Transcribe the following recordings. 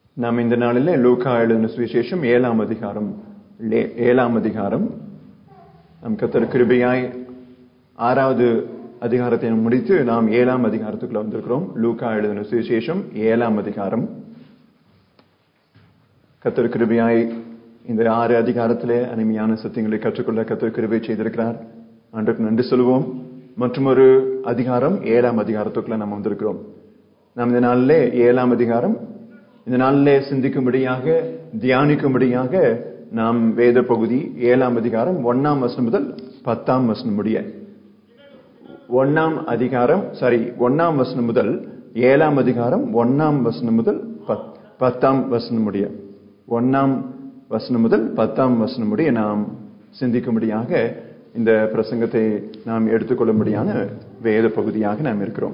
நாம் இந்த நாளில் லூக்கா எழுதின சுவிசேஷம் ஏழாம் அதிகாரம் லே- ஏழாம் அதிகாரம் நம் கத்தர் கிருபையாய் ஆறாவது அதிகாரத்தை முடித்து நாம் ஏழாம் அதிகாரத்துக்குள்ள வந்திருக்கிறோம் லூக்கா எழுதின சுவிசேஷம் ஏழாம் அதிகாரம் கத்தர் கிருபையாய் இந்த ஆறு அதிகாரத்திலே அருமையான சத்தியங்களை கற்றுக்கொள்ள கத்தர் கிருபை செய்திருக்கிறார் அன்றைக்கு நன்றி சொல்லுவோம் மற்றும் ஒரு அதிகாரம் ஏழாம் அதிகாரத்துக்குள்ள நாம் வந்திருக்கிறோம் நாம் இந்த நாளிலே ஏழாம் அதிகாரம் இந்த நாளிலே சிந்திக்கும்படியாக தியானிக்கும்படியாக நாம் வேத பகுதி ஏழாம் அதிகாரம் ஒன்னாம் வசனம் முதல் பத்தாம் வசனம் முடிய ஒன்னாம் அதிகாரம் சாரி ஒன்னாம் வசனம் முதல் ஏழாம் அதிகாரம் ஒன்னாம் வசனம் முதல் பத்- பத்தாம் வசனம் முடிய ஒன்னாம் வசனம் முதல் பத்தாம் வசனம் முடிய நாம் சிந்திக்கும்படியாக இந்த பிரசங்கத்தை நாம் எடுத்துக்கொள்ளும்படியான வேத பகுதியாக நாம் இருக்கிறோம்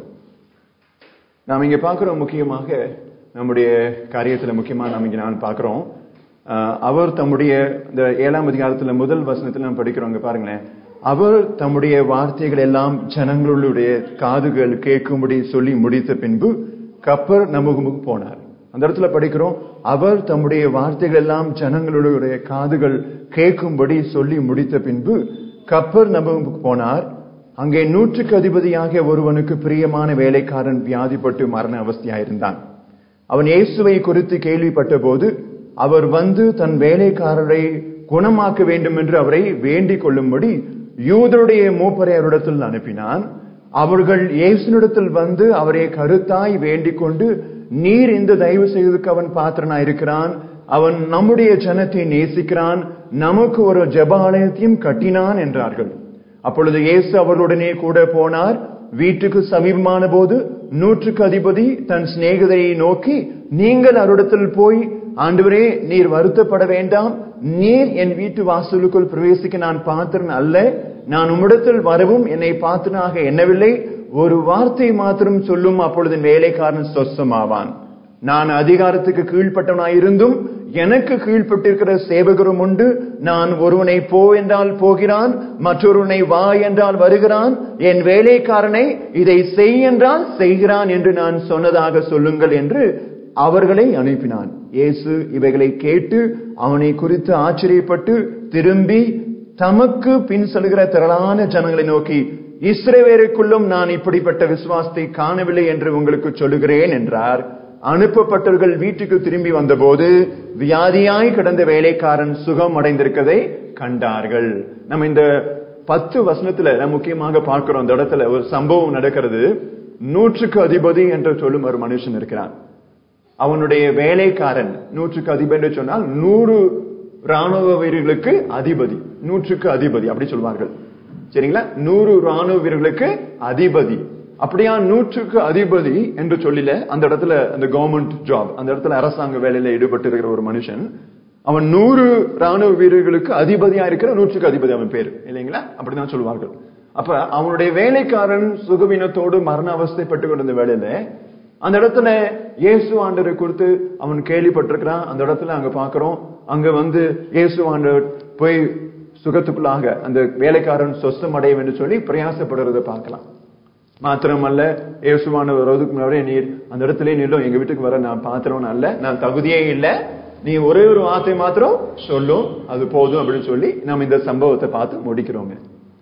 நாம் இங்க பார்க்கிறோம் முக்கியமாக நம்முடைய காரியத்துல முக்கியமா நாம் இங்க நான் பார்க்கிறோம் அஹ், அவர் தம்முடைய இந்த ஏழாம் அதிகாரத்துல முதல் வசனத்துல நம்ம படிக்கிறோம் இங்க பாருங்களேன் அவர் தம்முடைய வார்த்தைகள் எல்லாம் ஜனங்களுடைய காதுகள் கேட்கும்படி சொல்லி முடித்த பின்பு கப்பர் நமுகமுக்கு போனார் அந்த இடத்துல படிக்கிறோம் அவர் தம்முடைய வார்த்தைகள் எல்லாம் ஜனங்களுடைய காதுகள் கேட்கும்படி சொல்லி முடித்த பின்பு கப்பர் நமுகமுக்கு போனார் அங்கே நூற்றுக்கு அதிபதியாக ஒருவனுக்கு பிரியமான வேலைக்காரன் வியாதிப்பட்டு மரண அவஸ்தையாயிருந்தான் அவன் இயேசுவை குறித்து கேள்விப்பட்ட போது அவர் வந்து தன் வேலைக்காரரை குணமாக்க வேண்டும் என்று அவரை வேண்டிக் கொள்ளும்படி யூதருடைய மூப்பரை அவரிடத்தில் அனுப்பினான் அவர்கள் இயேசுனிடத்தில் வந்து அவரை கருத்தாய் வேண்டிக் கொண்டு நீர் இந்த தயவு செய்வதற்கு அவன் பாத்திரனா இருக்கிறான் அவன் நம்முடைய ஜனத்தை நேசிக்கிறான் நமக்கு ஒரு ஜெபாலயத்தையும் கட்டினான் என்றார்கள் அப்பொழுது இயேசு அவர்களுடனே கூட போனார் வீட்டுக்கு சமீபமான போது நூற்றுக்கு அதிபதி தன் சிநேகிதரை நோக்கி நீங்கள் அவரிடத்தில் போய் ஆண்டவரே நீர் வருத்தப்பட வேண்டாம் நீர் என் வீட்டு வாசலுக்குள் பிரவேசிக்க நான் பாத்திரன் அல்ல நான் உம்மிடத்தில் வரவும் என்னை பாத்திரனாக எண்ணவில்லை ஒரு வார்த்தை மாத்திரம் சொல்லும் அப்பொழுது என் வேலைக்காரன் சொஸ்தமாவான் நான் அதிகாரத்துக்கு கீழ்ப்பட்டவனாயிருந்தும் எனக்கு கீழ்ப்பட்டிருக்கிற சேவகரும் உண்டு நான் ஒருவனை போ என்றால் போகிறான் மற்றொருவனை வா என்றால் வருகிறான் என் வேலைக்காரனை இதை செய் என்றால் செய்கிறான் என்று நான் சொன்னதாக சொல்லுங்கள் என்று அவர்களை அனுப்பினான் இயேசு இவைகளை கேட்டு அவனை குறித்து ஆச்சரியப்பட்டு திரும்பி தமக்கு பின் செல்கிற திரளான ஜனங்களை நோக்கி இஸ்ரவேலுக்குள்ளும் நான் இப்படிப்பட்ட விசுவாசத்தை காணவில்லை என்று உங்களுக்கு சொல்லுகிறேன் என்றார் அனுப்பப்பட்டவர்கள் வீட்டுக்கு திரும்பி வந்தபோது வியாதியாய் கிடந்த வேலைக்காரன் சுகம் அடைந்திருக்கதை கண்டார்கள் நம்ம இந்த பத்து வசனத்துல நம்ம முக்கியமாக பார்க்கிறோம் அந்த இடத்துல ஒரு சம்பவம் நடக்கிறது நூற்றுக்கு அதிபதி என்று சொல்லும் ஒரு மனுஷன் இருக்கிறான் அவனுடைய வேலைக்காரன் நூற்றுக்கு அதிபதி என்று சொன்னால் நூறு ராணுவ வீரர்களுக்கு அதிபதி நூற்றுக்கு அதிபதி அப்படி சொல்வார்கள் சரிங்களா நூறு ராணுவ வீரர்களுக்கு அதிபதி அப்படியா நூற்றுக்கு அதிபதி என்று சொல்லல அந்த இடத்துல அந்த கவர்மெண்ட் ஜாப் அந்த இடத்துல அரசாங்க வேலையில ஈடுபட்டு இருக்கிற ஒரு மனுஷன் அவன் நூறு ராணுவ வீரர்களுக்கு அதிபதியா இருக்கிற நூற்றுக்கு அதிபதி அவன் பேரு இல்லைங்களா அப்படிதான் சொல்லுவார்கள் அப்ப அவனுடைய வேலைக்காரன் சுகவீனத்தோடு மரண அவஸ்தைப்பட்டு கொண்டிருந்த வேலையில அந்த இடத்துல இயேசு ஆண்டரை குறித்து அவன் கேள்விப்பட்டிருக்கிறான் அந்த இடத்துல அங்க பாக்குறோம் அங்க வந்து இயேசு ஆண்டவர் போய் சுகத்துக்குள்ளாக அந்த வேலைக்காரன் சொஸ்தம் அடையும் என்று சொல்லி பிரயாசப்படுறதை பார்க்கலாம் மாத்திரமல்ல இயேசுவான வருவதுக்கு முன்னாடி நீர் அந்த இடத்துல நில்லும் எங்க வீட்டுக்கு வர நான் பாத்திரம் அல்ல நான் தகுதியே இல்லை நீ ஒரே ஒரு வார்த்தை மாத்திரம் சொல்லும் அது போதும் அப்படின்னு சொல்லி நம்ம இந்த சம்பவத்தை பார்த்து முடிக்கிறோங்க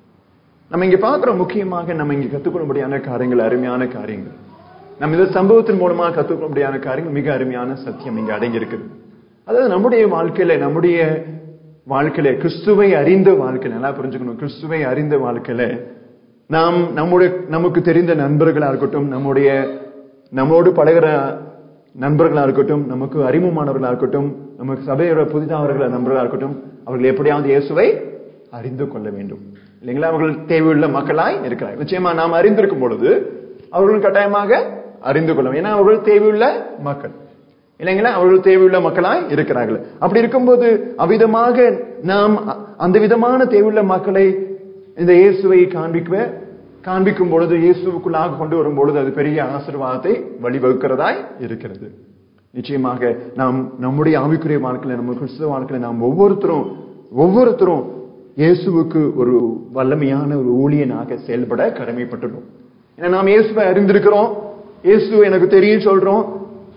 நம்ம இங்க பார்க்கிறோம் முக்கியமாக நம்ம இங்க கத்துக்கொள்ளும்படியான காரியங்கள் அருமையான காரியங்கள் நம்ம இந்த சம்பவத்தின் மூலமா கத்துக்கொள்ளும்படியான காரியங்கள் மிக அருமையான சத்தியம் இங்க அடங்கி இருக்குது அதாவது நம்முடைய வாழ்க்கையில நம்முடைய வாழ்க்கையில கிறிஸ்துவை அறிந்த வாழ்க்கையில நல்லா புரிஞ்சுக்கணும் கிறிஸ்துவை அறிந்த வாழ்க்கையில நாம் நம்முடைய நமக்கு தெரிந்த நண்பர்களா இருக்கட்டும் நம்முடைய நம்மோடு பழகிற நண்பர்களா இருக்கட்டும் நமக்கு அறிமுகமானவர்களா இருக்கட்டும் நமக்கு சபையோட புதிதாவர்கள நண்பர்களா இருக்கட்டும் அவர்கள் எப்படியாவது இயேசுவை அறிந்து கொள்ள வேண்டும் இல்லைங்களா அவர்கள் தேவையுள்ள மக்களாய் இருக்கிறார் நிச்சயமா நாம் அறிந்திருக்கும் பொழுது அவர்கள் கட்டாயமாக அறிந்து கொள்ளும் ஏன்னா அவர்கள் தேவையுள்ள மக்கள் இல்லைங்களா அவர்கள் தேவையுள்ள மக்களாய் இருக்கிறார்கள் அப்படி இருக்கும்போது அவ்விதமாக நாம் அ- அந்த விதமான தேவையுள்ள மக்களை இந்த இயேசுவை காண்பிக்க காண்பிக்கும் பொழுது இயேசுவுக்குள்ளாக கொண்டு வரும் பொழுது அது பெரிய ஆசீர்வாதத்தை வழிவகுக்கிறதாய் இருக்கிறது நிச்சயமாக நாம் நம்முடைய ஆவிக்குரிய வாழ்க்கையில நம்ம கிறிஸ்துவ வாழ்க்கையில நாம் ஒவ்வொருத்தரும் ஒவ்வொருத்தரும் இயேசுவுக்கு ஒரு வல்லமையான ஒரு ஊழியனாக செயல்பட கடமைப்பட்டுள்ளோம் ஏன்னா நாம் இயேசுவை அறிந்திருக்கிறோம் இயேசு எனக்கு தெரியும் சொல்றோம்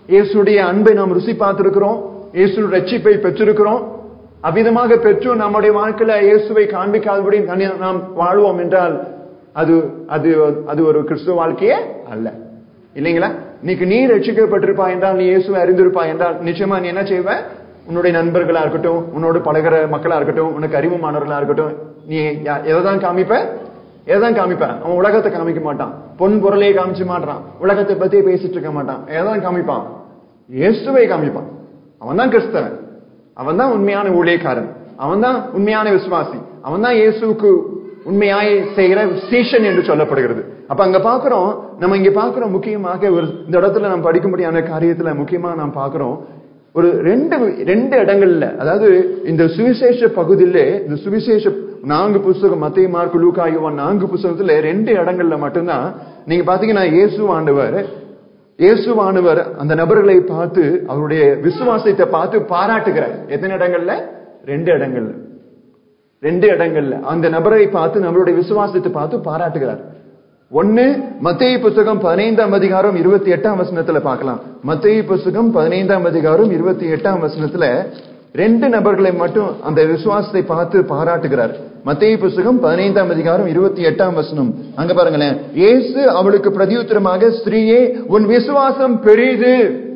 இயேசுடைய அன்பை நாம் ருசி பார்த்திருக்கிறோம் இயேசு ரட்சிப்பை பெற்றிருக்கிறோம் அவ்விதமாக பெற்று நம்முடைய வாழ்க்கையில இயேசுவை காண்பிக்காதபடி தனி- நாம் வாழ்வோம் என்றால் அது அது அது ஒரு கிறிஸ்துவ வாழ்க்கையே அல்ல இல்லைங்களா இன்னைக்கு நீ ரட்சிக்கப்பட்டிருப்பா என்றால் நீ இயேசுவை அறிந்திருப்பா என்றால் நிச்சயமா நீ என்ன செய்வ உன்னுடைய நண்பர்களா இருக்கட்டும் உன்னோடு பழகுற மக்களா இருக்கட்டும் உனக்கு அறிமுகமானவர்களா இருக்கட்டும் நீ யா- எதைதான் காமிப்ப எதான் காமிப்பான் அவன் உலகத்தை காமிக்க மாட்டான் பொன் பொருளையே காமிச்சு மாட்டான் உலகத்தை பத்தியே பேசிட்டு இருக்க மாட்டான் எதான் காமிப்பான் இயேசுவை காமிப்பான் அவன் தான் கிறிஸ்தவன் அவன் தான் உண்மையான ஊழியக்காரன் அவன் தான் உண்மையான விசுவாசி அவன் தான் இயேசுவுக்கு உண்மையாய் செய்கிற சீஷன் என்று சொல்லப்படுகிறது அப்ப அங்க பாக்குறோம் நம்ம இங்க பாக்குறோம் முக்கியமாக ஒரு இந்த இடத்துல நம்ம படிக்கும்படியான காரியத்துல முக்கியமா நாம் பாக்குறோம் ஒரு ரெண்டு ரெண்டு இடங்கள்ல அதாவது இந்த சுவிசேஷ பகுதியிலே இந்த சுவிசேஷ நான்கு புஸ்தகம் மத்திய மார்க் லூக்கா யோவான் நான்கு புஸ்தகத்துல ரெண்டு இடங்கள்ல மட்டும்தான் நீங்க பாத்தீங்கன்னா இயேசு ஆண்டவர் இயேசுவானவர் அந்த நபர்களை பார்த்து அவருடைய விசுவாசத்தை பார்த்து பாராட்டுகிறார் எத்தனை இடங்கள்ல ரெண்டு இடங்கள்ல ரெண்டு இடங்கள்ல அந்த நபரை பார்த்து நம்மளுடைய விசுவாசத்தை பார்த்து பாராட்டுகிறார் ஒன்னு மத்தேயு புஸ்தகம் பதினைந்தாம் அதிகாரம் இருபத்தி எட்டாம் வசனத்துல பார்க்கலாம் மத்தேயு புஸ்தகம் பதினைந்தாம் அதிகாரம் இருபத்தி எட்டாம் வசனத்துல ரெண்டு நபர்களை மட்டும் அந்த விசுவாசத்தை பார்த்து பாராட்டுகிறார் மத்தேயு புஸ்தகம் பதினைந்தாம் அதிகாரம் இருபத்தி எட்டாம் வசனம் அங்க பாருங்களேன் இயேசு அவளுக்கு பிரதியுத்தரமாக ஸ்திரீயே உன் விசுவாசம் பெரிது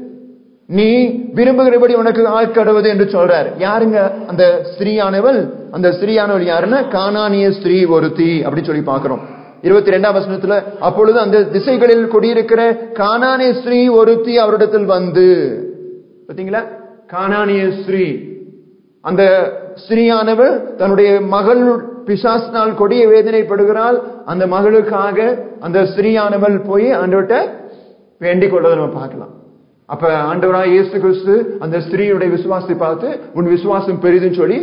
நீ விரும்புகிறபடி உனக்கு ஆட்கடவுது என்று சொல்றார் யாருங்க அந்த ஸ்திரீயானவள் அந்த ஸ்திரீயானவள் யாருன்னா கானானிய ஸ்திரீ ஒருத்தி அப்படி சொல்லி பார்க்கிறோம் இருபத்தி ரெண்டாம் வசனத்துல அப்பொழுது அந்த திசைகளில் குடியிருக்கிற கானானிய ஸ்திரீ ஒருத்தி அவரிடத்தில் வந்து பாத்தீங்களா கானானிய ஸ்திரீ அந்த ஸ்திரீயானவள் தன்னுடைய மகள் பிசாசினால் கொடிய வேதனைப்படுகிறாள் அந்த மகளுக்காக அந்த ஸ்திரீயானவள் போய் ஆண்டவர்கிட்ட வேண்டிக் கொள்வதை நம்ம பார்க்கலாம் அப்ப ஆண்டவராய் இயேசு கிறிஸ்து அந்த ஸ்திரீயுடைய விசுவாசத்தை பார்த்து உன் விசுவாசம் பெரிதுன்னு சொல்லி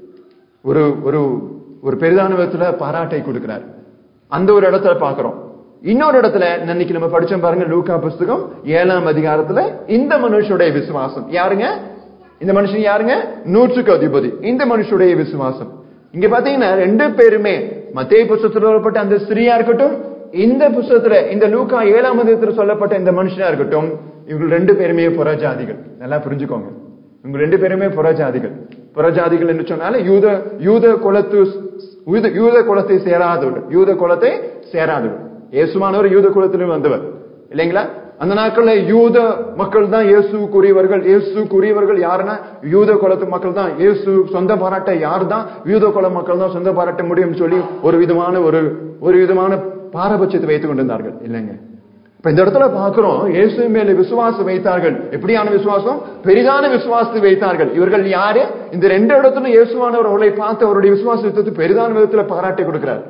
ஒரு ஒரு ஒரு பெரிதான விதத்துல பாராட்டை கொடுக்கிறார் அந்த ஒரு இடத்துல பார்க்கிறோம் இன்னொரு இடத்துல இன்னைக்கு நம்ம படிச்சோம் பாருங்க லூக்கா புஸ்தகம் ஏழாம் அதிகாரத்துல இந்த மனுஷனுடைய விசுவாசம் யாருங்க இந்த மனுஷன் யாருங்க நூற்றுக்கு அதிபதி இந்த மனுஷனுடைய விசுவாசம் இங்க பாத்தீங்கன்னா ரெண்டு பேருமே மத்திய புஸ்தகத்தில் சொல்லப்பட்ட அந்த ஸ்திரீயா இருக்கட்டும் இந்த புஸ்தகத்துல இந்த லூக்கா ஏழாம் அதிகாரத்தில் சொல்லப்பட்ட இந்த மனுஷனா இருக்கட்டும் இவங்க ரெண்டு பேருமே புறஜாதிகள் நல்லா புரிஞ்சுக்கோங்க இவங்க ரெண்டு பேருமே புறஜாதிகள் புறஜாதிகள் என்று சொன்னால யூத யூத குலத்து யூத யூத குலத்தை சேராதவர் யூத குலத்தை சேராதவர் இயேசுமானவர் யூத குலத்திலும் வந்தவர் இல்லைங்களா அந்த நாட்கள்ல யூத மக்கள் தான் இயேசுக்குரியவர்கள் இயேசுக்குரியவர்கள் யாருன்னா யூத குலத்து மக்கள் தான் இயேசு சொந்த பாராட்ட யார் தான் யூத குல மக்கள் தான் சொந்த பாராட்ட முடியும்னு சொல்லி ஒரு விதமான ஒரு ஒரு விதமான பாரபட்சத்தை வைத்துக் கொண்டிருந்தார்கள் இல்லைங்க இப்ப இந்த இடத்துல பார்க்கிறோம் இயேசு மேல விசுவாசம் வைத்தார்கள் எப்படியான விசுவாசம் பெரிதான விசுவாசத்தை வைத்தார்கள் இவர்கள் யாரு இந்த ரெண்டு இடத்துல இயேசுவானவர் அவர்களை பார்த்து அவருடைய விசுவாசத்தை பெரிதான விதத்துல பாராட்டி கொடுக்கிறார்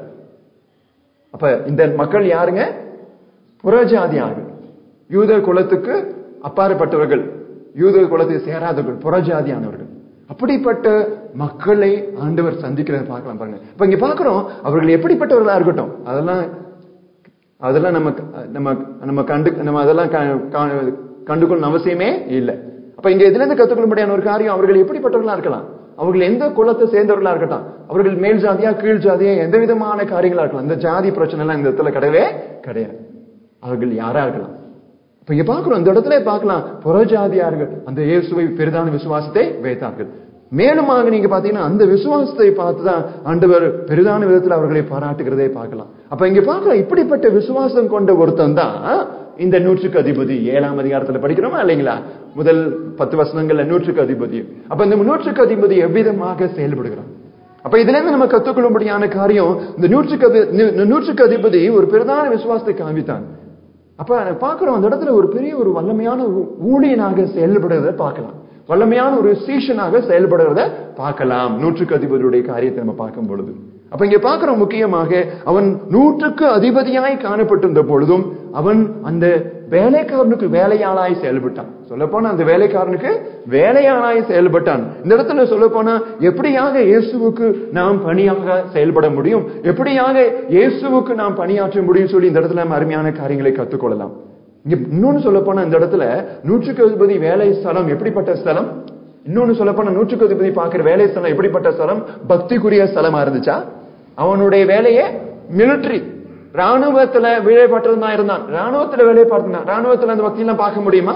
அப்ப இந்த மக்கள் யாருங்க புறஜாதியார்கள் யூத குலத்துக்கு அப்பாற்பட்டவர்கள் யூத குலத்தை சேராதவர்கள் புறஜாதியானவர்கள் அப்படிப்பட்ட மக்களை ஆண்டவர் சந்திக்கிறத பார்க்கலாம் பாருங்க இப்ப இங்க பாக்குறோம் அவர்கள் எப்படிப்பட்டவர்களா இருக்கட்டும் அதெல்லாம் அதெல்லாம் நம்ம நம்ம நம்ம கண்டு நம்ம அதெல்லாம் க- கா- கண்டுகொள்ளும் அவசியமே இல்லை அப்ப இங்க இதுல இருந்து கத்துக்கொள்ளும்படியான ஒரு காரியம் அவர்கள் எப்படிப்பட்டவர்களா இருக்கலாம் அவர்கள் எந்த குலத்தை சேர்ந்தவர்களா இருக்கட்டும் அவர்கள் மேல் ஜாதியா கீழ் ஜாதியா எந்த விதமான காரியங்களா இருக்கலாம் இந்த ஜாதி பிரச்சனை எல்லாம் இந்த இடத்துல கிடையவே கிடையாது அவர்கள் யாரா இருக்கலாம் இப்ப இங்க பாக்குறோம் இந்த இடத்துல பார்க்கலாம் புறஜாதியார்கள் அந்த இயேசுவை பெரிதான விசுவாசத்தை வைத்தார்கள் மேலுமாக நீங்க பாத்தீங்கன்னா அந்த விசுவாசத்தை பார்த்துதான் ஆண்டவர் பெரிதான விதத்துல அவர்களை பாராட்டுகிறதை பார்க்கலாம் அப்ப இங்க பார்க்கலாம் இப்படிப்பட்ட விசுவாசம் கொண்ட ஒருத்தன் தான் இந்த நூற்றுக்கு அதிபதி ஏழாம் அதிகாரத்துல படிக்கிறோமா இல்லைங்களா முதல் பத்து வசனங்கள்ல நூற்றுக்கு அதிபதி அப்ப இந்த நூற்றுக்கு அதிபதி எவ்விதமாக செயல்படுகிறான் அப்ப இதுல இருந்து நம்ம கத்துக்கொள்ளும்படியான காரியம் இந்த நூற்றுக்கு அதி- இந்த நூற்றுக்கு அதிபதி ஒரு பெரிதான விசுவாசத்தை காமித்தான் அப்ப பாக்குறோம் அந்த இடத்துல ஒரு பெரிய ஒரு வல்லமையான ஒரு ஊழியனாக செயல்படுறத பார்க்கலாம் வல்லமையான ஒரு சீஷனாக செயல்படுறத பார்க்கலாம் நூற்றுக்கு அதிபதியுடைய காரியத்தை நம்ம பார்க்கும் பொழுது அப்ப இங்க பார்க்கிறோம் முக்கியமாக அவன் நூற்றுக்கு அதிபதியாய் காணப்பட்டிருந்த பொழுதும் அவன் அந்த வேலைக்காரனுக்கு வேலையாளாய் செயல்பட்டான் சொல்ல போனா அந்த வேலைக்காரனுக்கு வேலையாளாய் செயல்பட்டான் இந்த இடத்துல சொல்ல போனா எப்படியாக இயேசுவுக்கு நாம் பணியாக செயல்பட முடியும் எப்படியாக இயேசுவுக்கு நாம் பணியாற்ற முடியும் சொல்லி இந்த இடத்துல நம்ம அருமையான காரியங்களை கத்துக்கொள்ளலாம் இங்க இன்னொன்னு சொல்ல போனா இந்த இடத்துல நூற்றுக்கு அதிபதி வேலை ஸ்தலம் எப்படிப்பட்ட ஸ்தலம் இன்னொன்னு சொல்ல போனா நூற்றுக்கு அதிபதி பார்க்கிற வேலை ஸ்தலம் எப்படிப்பட்ட ஸ்தலம் பக்திக்குரிய ஸ்தலமா இருந்துச்சா அவனுடைய வேலையே மிலிட்டரி ராணுவத்துல வேலை பார்த்ததுதான் இருந்தான் ராணுவத்துல வேலை பார்த்தான் ராணுவத்துல அந்த பக்தி எல்லாம் பார்க்க முடியுமா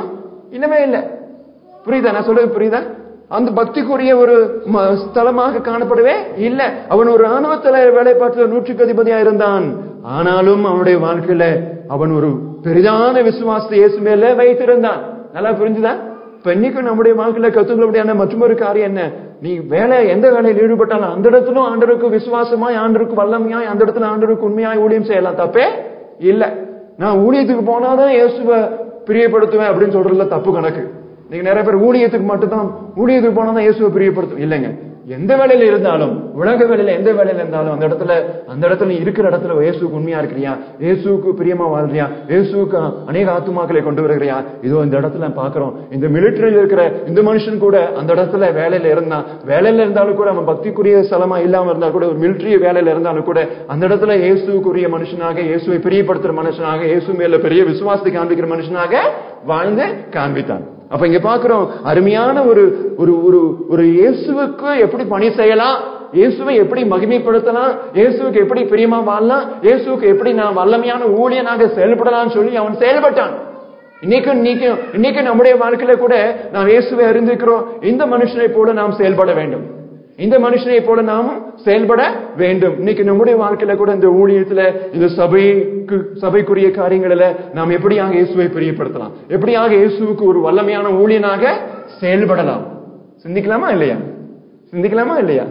இல்லவே இல்லை புரியுதா நான் சொல்றது புரியுதா அந்த பக்திக்குரிய ஒரு ம- ஸ்தலமாக காணப்படவே இல்ல அவன் ஒரு ராணுவத்துல வேலை பார்த்து நூற்றுக்கு அதிபதியா இருந்தான் ஆனாலும் அவனுடைய வாழ்க்கையில அவன் ஒரு பெரிதான விசுவாசத்தை இயேசு மேல வைத்திருந்தான் நல்லா புரிஞ்சுதா இப்ப இன்னைக்கும் நம்முடைய வாழ்க்கையில கத்துக்கிறபடியான மற்றொரு காரியம் என்ன நீ வேலை எந்த வேலையில் ஈடுபட்டாலும் அந்த இடத்திலும் ஆண்டருக்கு விசுவாசமாய் ஆண்டருக்கு வல்லமையாய் அந்த இடத்துல ஆண்டருக்கு உண்மையாய் ஊழியம் செய்யலாம் தப்பே இல்ல நான் ஊழியத்துக்கு போனாதான் இயேசுவை பிரியப்படுத்துவேன் அப்படின்னு சொல்றதுல தப்பு கணக்கு நீங்க நிறைய பேர் ஊழியத்துக்கு மட்டும்தான் ஊழியத்துக்கு போனா தான் இயேசுவை பிரியப்படுத்தும் இல்லைங்க எந்த வேலையில இருந்தாலும் உலக வேலையில எந்த வேலையில இருந்தாலும் அந்த இடத்துல அந்த இடத்துல நீ இருக்கிற இடத்துல இயேசுக்கு உண்மையா இருக்கிறியா இயேசுக்கு பிரியமா வாழ்றியா இயேசுக்கு அநேக ஆத்துமாக்களை கொண்டு வருகிறியா இதோ இந்த இடத்துல பாக்குறோம் இந்த மிலிட்டரியில் இருக்கிற இந்த மனுஷன் கூட அந்த இடத்துல வேலையில இருந்தான் வேலையில இருந்தாலும் கூட அவன் பக்திக்குரிய ஸ்தலமா இல்லாம இருந்தா கூட ஒரு மிலிட்டரி வேலையில இருந்தாலும் கூட அந்த இடத்துல இயேசுக்குரிய மனுஷனாக இயேசுவை பிரியப்படுத்துற மனுஷனாக இயேசு மேல பெரிய விசுவாசத்தை காண்பிக்கிற மனுஷனாக வாழ்ந்து காண்பித்தான் அப்ப இங்க பாக்குறோம் அருமையான ஒரு ஒரு ஒரு ஒரு இயேசுவுக்கு எப்படி பணி செய்யலாம் இயேசுவை எப்படி மகிமைப்படுத்தலாம் இயேசுவுக்கு எப்படி பிரியமா வாழலாம் இயேசுவுக்கு எப்படி நான் வல்லமையான ஊழியனாக செயல்படலாம்னு சொல்லி அவன் செயல்பட்டான் இன்னைக்கும் இன்னைக்கும் இன்னைக்கு நம்முடைய வாழ்க்கையில கூட நாம் இயேசுவை அறிந்திருக்கிறோம் இந்த மனுஷனை போல நாம் செயல்பட வேண்டும் இந்த மனுஷனை போல நாமும் செயல்பட வேண்டும் இன்னைக்கு நம்முடைய வாழ்க்கையில கூட இந்த ஊழியத்துல இந்த சபைக்கு சபைக்குரிய காரியங்களில நாம் எப்படியாக இயேசுவை பிரியப்படுத்தலாம் எப்படியாக இயேசுவுக்கு ஒரு வல்லமையான ஊழியனாக செயல்படலாம் சிந்திக்கலாமா இல்லையா சிந்திக்கலாமா இல்லையா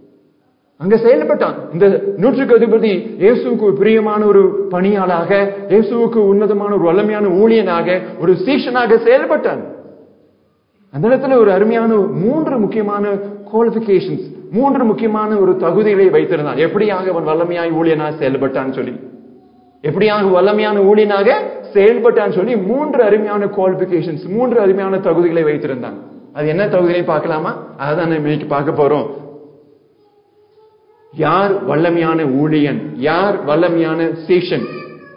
அங்க செயல்பட்டான் இந்த நூற்றுக்கு அதிபதி இயேசுவுக்கு ஒரு பிரியமான ஒரு பணியாளாக இயேசுவுக்கு உன்னதமான ஒரு வல்லமையான ஊழியனாக ஒரு சீஷனாக செயல்பட்டான் அந்த இடத்துல ஒரு அருமையான மூன்று முக்கியமான குவாலிபிகேஷன்ஸ் மூன்று முக்கியமான ஒரு தகுதிகளை வைத்திருந்தான் எப்படியாக அவன் வல்லமையாய் ஊழியனாக செயல்பட்டான்னு சொல்லி எப்படியாக வல்லமையான ஊழியனாக செயல்பட்டான்னு சொல்லி மூன்று அருமையான குவாலிபிகேஷன்ஸ் மூன்று அருமையான தகுதிகளை வைத்திருந்தான் அது என்ன தகுதிகளை பார்க்கலாமா அதான் நம்ம இன்னைக்கு பார்க்க போறோம் யார் வல்லமையான ஊழியன் யார் வல்லமையான சீஷன்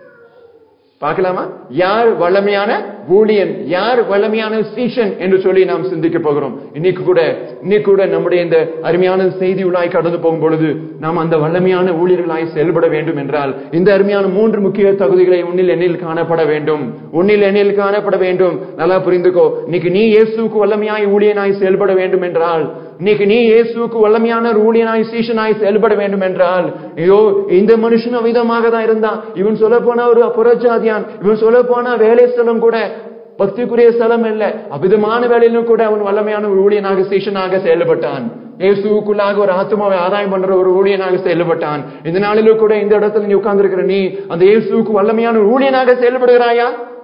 பார்க்கலாமா யார் வல்லமையான ஊழியன் யார் வல்லமையான சீஷன் என்று சொல்லி நாம் சிந்திக்க போகிறோம் இன்னைக்கு கூட இன்னைக்கு கூட நம்முடைய இந்த அருமையான செய்தி உள்ளாய் கடந்து போகும் பொழுது நாம் அந்த வல்லமையான ஊழியர்களாய் செயல்பட வேண்டும் என்றால் இந்த அருமையான மூன்று முக்கிய தகுதிகளை உன்னில் எண்ணில் காணப்பட வேண்டும் உன்னில் எண்ணில் காணப்பட வேண்டும் நல்லா புரிந்துக்கோ இன்னைக்கு நீ இயேசுக்கு வல்லமையாய் ஊழியனாய் செயல்பட வேண்டும் என்றால் இன்னைக்கு நீ இயேசுக்கு வல்லமையான ஒரு ஊழியனாய் சீஷனாய் செயல்பட வேண்டும் என்றால் ஐயோ இந்த மனுஷன் அவிதமாக தான் இருந்தான் இவன் சொல்ல போனா ஒரு புறஜாதியான் இவன் சொல்ல போனா வேலை ஸ்தலம் கூட பக்திக்குரிய ஸ்தலம் இல்ல அவிதமான வேலையிலும் கூட அவன் வல்லமையான ஒரு ஊழியனாக சீஷனாக செயல்பட்டான் இயேசுக்குள்ளாக ஒரு ஆத்மாவை ஆதாயம் பண்ற ஒரு ஊழியனாக செயல்பட்டான் இந்த நாளிலும் கூட இந்த இடத்துல நீ உட்கார்ந்திருக்கிற நீ அந்த இயேசுக்கு வல்லமையான ஒரு ஊழியனாக செயல்படுகிறாயா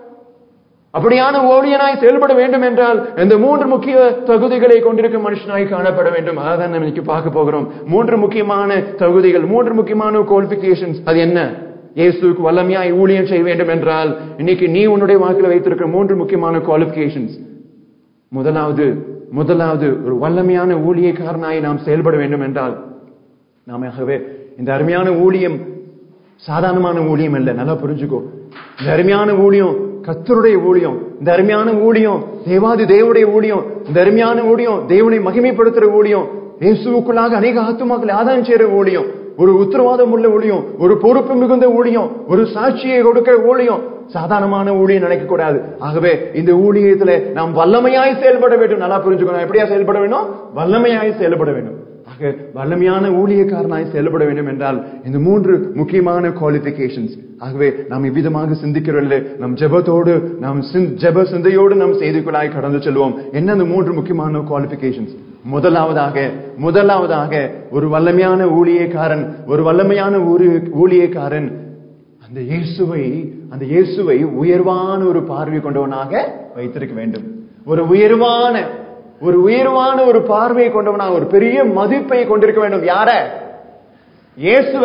அப்படியான ஊழியனாய் செயல்பட வேண்டும் என்றால் இந்த மூன்று முக்கிய தகுதிகளை கொண்டிருக்கும் மனுஷனாய் காணப்பட வேண்டும் அதான் நம்ம இன்னைக்கு பார்க்க போகிறோம் மூன்று முக்கியமான தகுதிகள் மூன்று முக்கியமான குவாலிபிகேஷன்ஸ் அது என்ன இயேசுக்கு வல்லமையாய் ஊழியம் செய்ய வேண்டும் என்றால் இன்னைக்கு நீ உன்னுடைய வாழ்க்கையில் வைத்திருக்கிற மூன்று முக்கியமான குவாலிபிகேஷன்ஸ் முதலாவது முதலாவது ஒரு வல்லமையான ஊழியக்காரனாய் நாம் செயல்பட வேண்டும் என்றால் நாமவே இந்த அருமையான ஊழியம் சாதாரணமான ஊழியம் அல்ல நல்லா புரிஞ்சுக்கோ இந்த அருமையான ஊழியம் கத்தருடைய ஊழியம் இந்த அருமையான ஊழியம் தேவாதி தேவனுடைய ஊழியம் இந்த அருமையான ஊழியம் தேவனை மகிமைப்படுத்துற ஊழியம் இயேசுக்குள்ளாக அநேக ஆத்துமாக்களை ஆதாயம் செய்யற ஊழியம் ஒரு உத்தரவாதம் உள்ள ஊழியம் ஒரு பொறுப்பு மிகுந்த ஊழியம் ஒரு சாட்சியை கொடுக்கிற ஊழியம் சாதாரணமான ஊழியம் நினைக்க கூடாது ஆகவே இந்த ஊழியத்துல நாம் வல்லமையாய் செயல்பட வேண்டும் நல்லா புரிஞ்சுக்கணும் எப்படியா செயல்பட வேண்டும் வல்லமையாய் செயல்பட வேண்டும் ஆக வல்லமையான ஊழியக்காரனாய் செயல்பட வேண்டும் என்றால் இந்த மூன்று முக்கியமான குவாலிபிகேஷன்ஸ் ஆகவே நாம் இவ்விதமாக சிந்திக்கிறோம் நம் ஜெபத்தோடு நாம் ஜெப சிந்தையோடு நாம் செய்திக்குள்ளாய் கடந்து செல்வோம் என்ன அந்த மூன்று முக்கியமான குவாலிபிகேஷன்ஸ் முதலாவதாக முதலாவதாக ஒரு வல்லமையான ஊழியக்காரன் ஒரு வல்லமையான ஊழியக்காரன் அந்த இயேசுவை அந்த இயேசுவை உயர்வான ஒரு பார்வை கொண்டவனாக வைத்திருக்க வேண்டும் ஒரு உயர்வான ஒரு உயர்வான ஒரு பார்வையை கொண்டவனாக ஒரு பெரிய மதிப்பை கொண்டிருக்க வேண்டும் யார இயேசுவ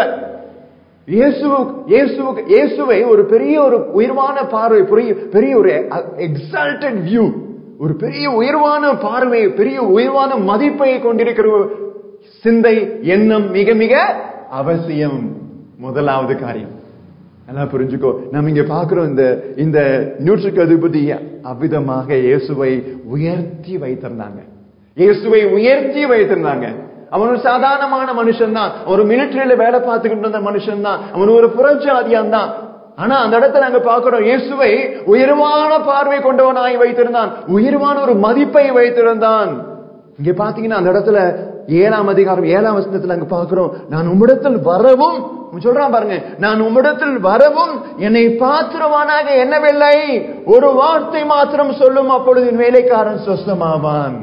இயேசுவுக்கு இயேசுவை ஒரு பெரிய ஒரு உயர்வான பார்வை பெரிய பெரிய ஒரு எக்ஸால்டட் வியூ ஒரு பெரிய உயர்வான பார்வை பெரிய உயர்வான மதிப்பை கொண்டிருக்கிற சிந்தை எண்ணம் மிக மிக அவசியம் முதலாவது காரியம் நல்லா புரிஞ்சுக்கோ நம்ம இங்க பாக்குறோம் இந்த இந்த நூற்றுக்கு அதிபதி அவ்விதமாக இயேசுவை உயர்த்தி வைத்திருந்தாங்க இயேசுவை உயர்த்தி வைத்திருந்தாங்க அவன் ஒரு சாதாரணமான மனுஷன் தான் ஒரு மிலிட்டரியில வேலை பார்த்துக்கிட்டு இருந்த மனுஷன் தான் அவன் ஒரு புறஜாதியான் தான் ஆனா அந்த இடத்துல நாங்க பார்க்கிறோம் இயேசுவை உயர்வான பார்வை கொண்டவனாய் வைத்திருந்தான் உயர்வான ஒரு மதிப்பை வைத்திருந்தான் இங்க பாத்தீங்கன்னா அந்த இடத்துல ஏழாம் அதிகாரம் ஏழாம் வசனத்துல அங்க பார்க்கிறோம் நான் உம்மிடத்தில் வரவும் சொல்றான் பாருங்க நான் உம்மிடத்தில் வரவும் என்னை பாத்திரவானாக எண்ணவில்லை ஒரு வார்த்தை மாத்திரம் சொல்லும் அப்பொழுது என் வேலைக்காரன் சொஸ்தமாவான்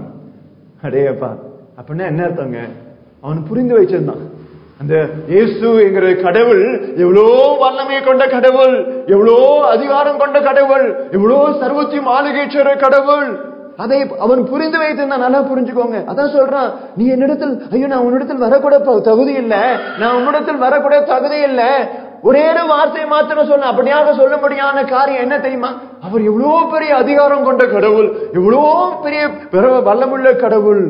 அடேப்பா அப்படின்னா என்ன அர்த்தங்க அவன் புரிந்து வச்சிருந்தான் அந்த இயேசு என்கிற கடவுள் எவ்வளோ வல்லமை கொண்ட கடவுள் எவ்வளோ அதிகாரம் கொண்ட கடவுள் எவ்வளோ சர்வத்தையும் ஆளுகேற்ற கடவுள் அதை அவன் புரிந்து வைத்திருந்தான் நல்லா புரிஞ்சுக்கோங்க அதான் சொல்றான் நீ என்னிடத்தில் ஐயோ நான் உன்னிடத்தில் வரக்கூட ப- தகுதி இல்ல நான் உன்னிடத்தில் வரக்கூட தகுதி இல்ல ஒரே ஒரு வார்த்தை மாத்திரம் சொன்ன அப்படியாக சொல்லும்படியான காரியம் என்ன தெரியுமா அவர் எவ்வளவு பெரிய அதிகாரம் கொண்ட கடவுள் எவ்வளவு பெரிய பிற- வல்லமுள்ள கடவுள்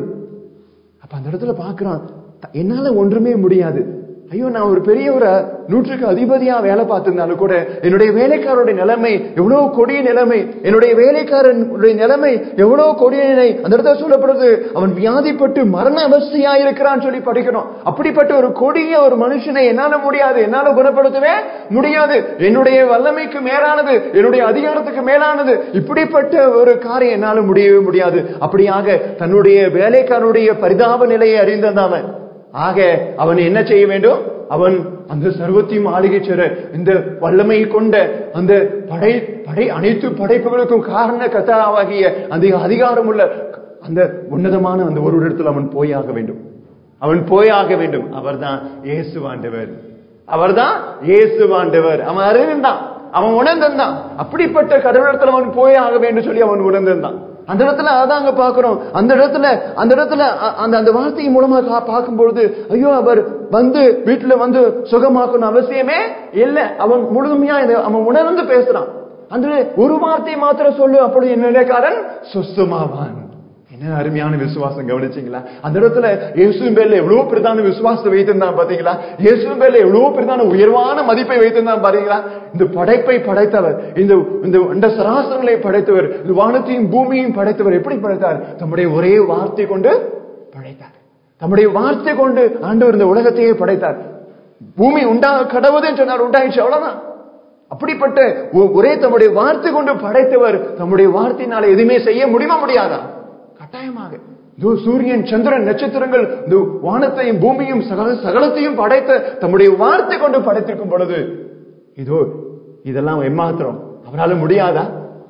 அப்ப அந்த இடத்துல பாக்குறான் த- என்னால ஒன்றுமே முடியாது ஐயோ நான் ஒரு பெரிய ஒரு நூற்றுக்கு அதிபதியா வேலை பார்த்திருந்தாலும் கூட என்னுடைய வேலைக்காரருடைய நிலைமை எவ்வளவு கொடிய நிலைமை என்னுடைய வேலைக்காரனுடைய நிலைமை எவ்வளவு கொடிய நிலை அந்த இடத்துல சொல்லப்படுது அவன் வியாதிப்பட்டு மரண அவஸ்தையா இருக்கிறான்னு சொல்லி படிக்கணும் அப்படிப்பட்ட ஒரு கொடிய ஒரு மனுஷனை என்னால முடியாது என்னால குணப்படுத்தவே முடியாது என்னுடைய வல்லமைக்கு மேலானது என்னுடைய அதிகாரத்துக்கு மேலானது இப்படிப்பட்ட ஒரு காரியம் என்னால முடியவே முடியாது அப்படியாக தன்னுடைய வேலைக்காரனுடைய பரிதாப நிலையை அறிந்தவன் ஆக அவன் என்ன செய்ய வேண்டும் அவன் அந்த சர்வத்தையும் ஆளுகை சேர இந்த வல்லமை கொண்ட அந்த படை படை அனைத்து படைப்புகளுக்கும் காரண கதாவாகிய அந்த அதிகாரம் உள்ள அந்த உன்னதமான அந்த ஒரு இடத்தில் அவன் போயாக வேண்டும் அவன் போயாக வேண்டும் அவர்தான் இயேசுவாண்டவர் அவர்தான் இயேசுவாண்டவர் அவன் அறிந்தான் அவன் உணர்ந்திருந்தான் அப்படிப்பட்ட கடவுளத்துல அவன் போய் ஆக வேண்டும் சொல்லி அவன் உணர்ந்திருந்தான் அந்த இடத்துல அதான் அங்க பாக்குறோம் அந்த இடத்துல அந்த இடத்துல அ- அந்த அந்த வார்த்தையின் மூலமா கா- பார்க்கும்பொழுது ஐயோ அவர் வந்து வீட்டுல வந்து சுகமாக்கணும் அவசியமே இல்ல அவன் முழுமையா இதை அவன் உணர்ந்து பேசுறான் அந்த ஒரு வார்த்தை மாத்திரம் சொல்லு அப்படி என் நிலைக்காரன் சுஸ்தமாவான் என்ன அருமையான விசுவாசம் கவனிச்சீங்களா அந்த இடத்துல இயேசுவின் பேர்ல எவ்வளவு பிரதான விசுவாசத்தை வைத்திருந்தான் பாத்தீங்களா இயேசுவின் பேர்ல எவ்வளவு பிரதான உயர்வான மதிப்பை வைத்திருந்தான் பாத்தீங்களா இந்த படைப்பை படைத்தவர் இந்த இந்த இந்த சராசரங்களை படைத்தவர் இந்த வானத்தையும் பூமியையும் படைத்தவர் எப்படி படைத்தார் தம்முடைய ஒரே வார்த்தை கொண்டு படைத்தார் தம்முடைய வார்த்தை கொண்டு ஆண்டவர் இந்த உலகத்தையே படைத்தார் பூமி உண்டா கடவுதுன்னு சொன்னார் உண்டாயிடுச்சு அவ்வளவுதான் அப்படிப்பட்ட ஒ- ஒரே தம்முடைய வார்த்தை கொண்டு படைத்தவர் தம்முடைய வார்த்தையினால எதுவுமே செய்ய முடியுமா முடியாதா கட்டாயமாக இதோ சூரியன் சந்திரன் நட்சத்திரங்கள் இந்த வானத்தையும் பூமியும் சகல சகலத்தையும் படைத்த தம்முடைய வார்த்தை கொண்டு படைத்திருக்கும் பொழுது இதோ இதெல்லாம் எம்மாத்திரம் அவரால முடியாதா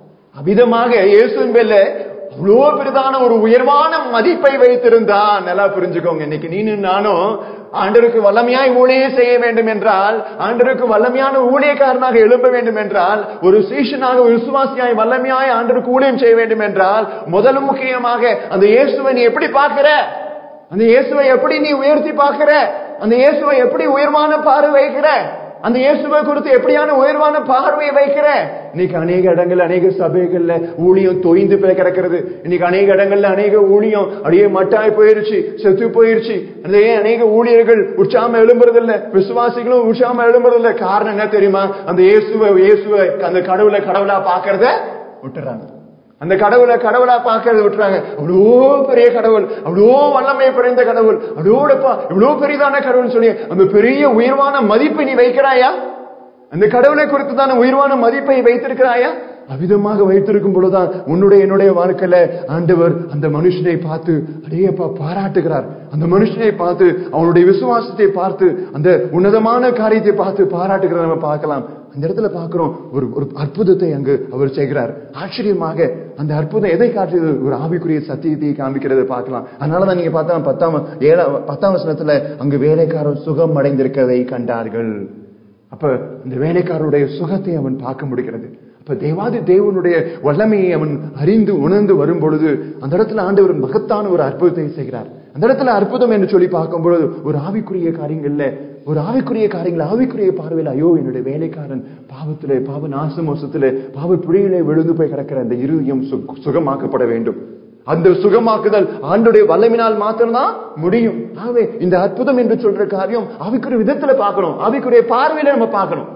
அவிதமாக இயேசுவின் மேல அவ்வளோ பெரிதான ஒரு உயர்வான மதிப்பை வைத்திருந்தான் நல்லா புரிஞ்சுக்கோங்க இன்னைக்கு நீனு நானும் ஆண்டருக்கு வல்லமையாய் ஊழியம் செய்ய வேண்டும் என்றால் ஆண்டருக்கு வல்லமையான ஊழியக்காரனாக எழும்ப வேண்டும் என்றால் ஒரு சீஷனாக ஒரு விசுவாசியாய் வல்லமையாய் ஆண்டருக்கு ஊழியம் செய்ய வேண்டும் என்றால் முதல் முக்கியமாக அந்த இயேசுவை நீ எப்படி பார்க்கிற அந்த இயேசுவை எப்படி நீ உயர்த்தி பார்க்கிற அந்த இயேசுவை எப்படி உயர்வான பார்வை வைக்கிற அந்த இயேசுவை குறித்து எப்படியான உயர்வான பார்வையை வைக்கிற இன்னைக்கு அநேக இடங்கள்ல அநேக சபைகள்ல ஊழியம் தொய்ந்து போய் கிடக்கிறது இன்னைக்கு அநேக இடங்கள்ல அநேக ஊழியம் அப்படியே மட்டாய் போயிருச்சு செத்து போயிருச்சு அதே அநேக ஊழியர்கள் உற்சாம எழும்புறதில்ல விசுவாசிகளும் உற்சாம எழும்புறதில்ல காரணம் என்ன தெரியுமா அந்த இயேசுவை இயேசுவை அந்த கடவுளை கடவுளா பாக்குறத விட்டுறாங்க அந்த கடவுளை கடவுளா பார்க்கறது விட்டுறாங்க அவ்வளோ பெரிய கடவுள் அவ்வளோ வல்லமை பிறந்த கடவுள் அவ்வளோடப்பா இவ்வளோ பெரிதான கடவுள் சொல்லி அந்த பெரிய உயர்வான மதிப்பை நீ வைக்கிறாயா அந்த கடவுளை குறித்து தான உயர்வான மதிப்பை வைத்திருக்கிறாயா அவிதமாக வைத்திருக்கும் பொழுதுதான் உன்னுடைய என்னுடைய வாழ்க்கையில ஆண்டவர் அந்த மனுஷனை பார்த்து அடையப்பா பாராட்டுகிறார் அந்த மனுஷனை பார்த்து அவனுடைய விசுவாசத்தை பார்த்து அந்த உன்னதமான காரியத்தை பார்த்து பாராட்டுகிறத நம்ம பார்க்கலாம் அந்த இடத்துல பார்க்கிறோம் ஒரு ஒரு அற்புதத்தை அங்கு அவர் செய்கிறார் ஆச்சரியமாக அந்த அற்புதம் எதை காட்டுறது ஒரு ஆவிக்குரிய சத்தியத்தை காமிக்கிறதை பார்க்கலாம் அதனாலதான் நீங்க பார்த்தா பத்தாம் ஏழா பத்தாம் வசனத்துல அங்கு வேலைக்காரர் சுகம் அடைந்திருக்கிறதை கண்டார்கள் அப்ப இந்த வேலைக்காரருடைய சுகத்தை அவன் பார்க்க முடிகிறது அப்ப தேவாதி தேவனுடைய வல்லமையை அவன் அறிந்து உணர்ந்து வரும் பொழுது அந்த இடத்துல ஆண்டவர் மகத்தான ஒரு அற்புதத்தை செய்கிறார் அந்த இடத்துல அற்புதம் என்று சொல்லி பார்க்கும் பொழுது ஒரு ஆவிக்குரிய காரியங்கள்ல ஒரு ஆவிக்குரிய காரியங்கள் ஆவிக்குரிய பார்வையில் ஐயோ என்னுடைய வேலைக்காரன் பாவத்திலே பாவ நாசமோசத்திலே பாவ பிழையிலே விழுந்து போய் கிடக்கிற அந்த இருதயம் சு- சுகமாக்கப்பட வேண்டும் அந்த சுகமாக்குதல் ஆண்டுடைய வல்லமினால் மாத்திரம்தான் முடியும் ஆகவே இந்த அற்புதம் என்று சொல்ற காரியம் ஆவிக்குரிய விதத்துல பார்க்கணும் ஆவிக்குரிய பார்வையில நம்ம பார்க்கணும்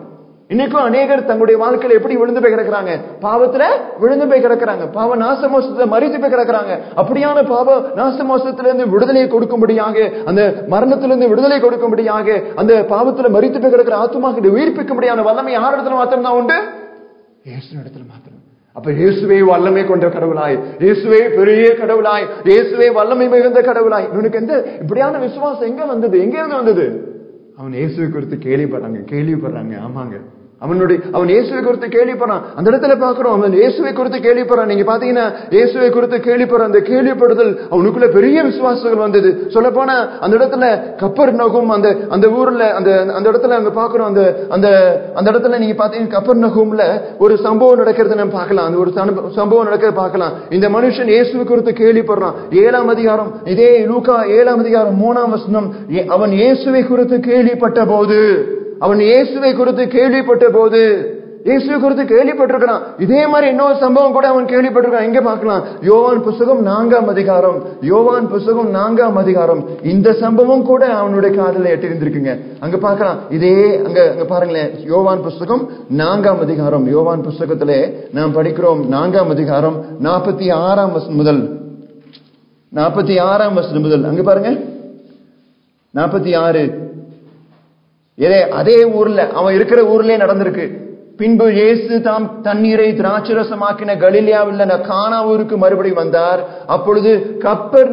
இன்னைக்கும் அநேகர் தங்களுடைய வாழ்க்கையில எப்படி விழுந்து போய் கிடக்குறாங்க பாவத்துல விழுந்து போய் கிடக்குறாங்க பாவ நாசமோசத்துல மறித்து போய் கிடக்குறாங்க அப்படியான பாவ நாசமோசத்திலிருந்து விடுதலை கொடுக்கும்படியாக அந்த மரணத்திலிருந்து விடுதலை கொடுக்கும்படியாக அந்த பாவத்துல மறித்து போய் கிடக்கிற ஆத்மாக்கிட்ட உயிர்ப்பிக்கும்படியான வல்லமை யார் இடத்துல மாத்திரம் தான் உண்டு இயேசு இடத்துல மாத்திரம் அப்ப இயேசுவே வல்லமை கொண்ட கடவுளாய் இயேசுவே பெரிய கடவுளாய் இயேசுவே வல்லமை மிகுந்த கடவுளாய் இவனுக்கு எந்த இப்படியான விசுவாசம் எங்க வந்தது எங்க இருந்து வந்தது அவன் இயேசுவை குறித்து கேள்விப்படுறாங்க கேள்விப்படுறாங்க ஆமாங்க அவனுடைய அவன் இயேசுவை குறித்து கேள்விப்படுறான் அந்த இடத்துல பாக்குறோம் அவன் இயேசுவை குறித்து கேள்விப்படுறான் நீங்க பாத்தீங்கன்னா இயேசுவை குறித்து கேள்விப்படுற அந்த கேள்விப்படுதல் அவனுக்குள்ள பெரிய விசுவாசங்கள் வந்தது சொல்ல போனா அந்த இடத்துல கப்பர் நகும் அந்த அந்த ஊர்ல அந்த அந்த இடத்துல அங்க பாக்குறோம் அந்த அந்த அந்த இடத்துல நீங்க பாத்தீங்கன்னா கப்பர் நகும்ல ஒரு சம்பவம் நடக்கிறது நம்ம பார்க்கலாம் அந்த ஒரு சம்ப- சம்பவம் நடக்கிறது பார்க்கலாம் இந்த மனுஷன் இயேசுவை குறித்து கேள்விப்படுறான் ஏழாம் அதிகாரம் இதே லூக்கா ஏழாம் அதிகாரம் மூணாம் வசனம் ஏ- அவன் இயேசுவை குறித்து கேள்விப்பட்ட போது அவன் இயேசுவை குறித்து கேள்விப்பட்ட போது இயேசுவை குறித்து கேள்விப்பட்டிருக்கிறான் இதே மாதிரி இன்னொரு சம்பவம் கூட அவன் கேள்விப்பட்டிருக்கான் எங்க பார்க்கலாம் யோவான் புஸ்தகம் நான்காம் அதிகாரம் யோவான் புஸ்தகம் நான்காம் அதிகாரம் இந்த சம்பவம் கூட அவனுடைய காதல எட்டிருந்திருக்குங்க அங்க பார்க்கலாம் இதே அங்க அங்க பாருங்களேன் யோவான் புஸ்தகம் நான்காம் அதிகாரம் யோவான் புஸ்தகத்திலே நாம் படிக்கிறோம் நான்காம் அதிகாரம் நாற்பத்தி ஆறாம் வசனம் முதல் நாற்பத்தி ஆறாம் வசனம் முதல் அங்க பாருங்க நாற்பத்தி ஆறு இதே அதே ஊர்ல அவன் இருக்கிற ஊர்லயே நடந்திருக்கு பின்பு இயேசு தாம் தண்ணீரை திராட்சரசமாக்கின கலிலியாவில் கானா ஊருக்கு மறுபடி வந்தார் அப்பொழுது கப்பர்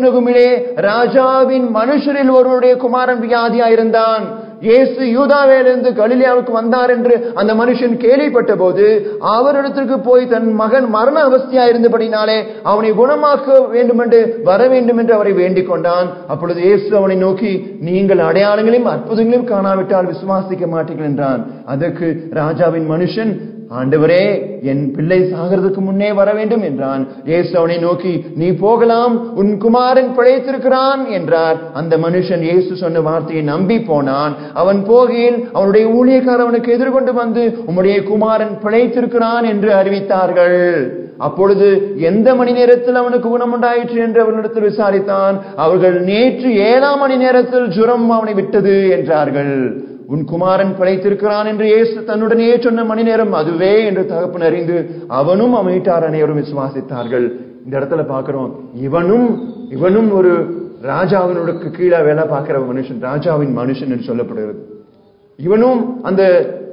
ராஜாவின் மனுஷரில் ஒருவருடைய குமாரன் வியாதியா இருந்தான் இயேசு யூதாவிலிருந்து கலிலியாவுக்கு வந்தார் என்று அந்த மனுஷன் கேள்விப்பட்ட போது அவரிடத்திற்கு போய் தன் மகன் மரண அவஸ்தையா இருந்தபடினாலே அவனை குணமாக்க வேண்டும் என்று வர வேண்டும் என்று அவரை வேண்டிக் கொண்டான் அப்பொழுது இயேசு அவனை நோக்கி நீங்கள் அடையாளங்களையும் அற்புதங்களையும் காணாவிட்டால் விசுவாசிக்க மாட்டீர்கள் என்றான் அதற்கு ராஜாவின் மனுஷன் ஆண்டவரே என் பிள்ளை சாகிறதுக்கு முன்னே வர வேண்டும் என்றான் இயேசு அவனை நோக்கி நீ போகலாம் உன் குமாரன் பிழைத்திருக்கிறான் என்றார் அந்த மனுஷன் இயேசு சொன்ன வார்த்தையை நம்பி போனான் அவன் போகையில் அவனுடைய ஊழியக்காரர் அவனுக்கு எதிர்கொண்டு வந்து உம்முடைய குமாரன் பிழைத்திருக்கிறான் என்று அறிவித்தார்கள் அப்பொழுது எந்த மணி நேரத்தில் அவனுக்கு குணம் உண்டாயிற்று என்று அவனிடத்தில் விசாரித்தான் அவர்கள் நேற்று ஏழாம் மணி நேரத்தில் ஜுரம் அவனை விட்டது என்றார்கள் உன் குமாரன் பிழைத்திருக்கிறான் என்று இயேசு தன்னுடனே சொன்ன மணி நேரம் அதுவே என்று தகப்பன் அறிந்து அவனும் அவன் வீட்டார் அனைவரும் விசுவாசித்தார்கள் இந்த இடத்துல பார்க்கிறோம் இவனும் இவனும் ஒரு ராஜாவினுக்கு கீழே வேலை பார்க்கிற மனுஷன் ராஜாவின் மனுஷன் என்று சொல்லப்படுகிறது இவனும் அந்த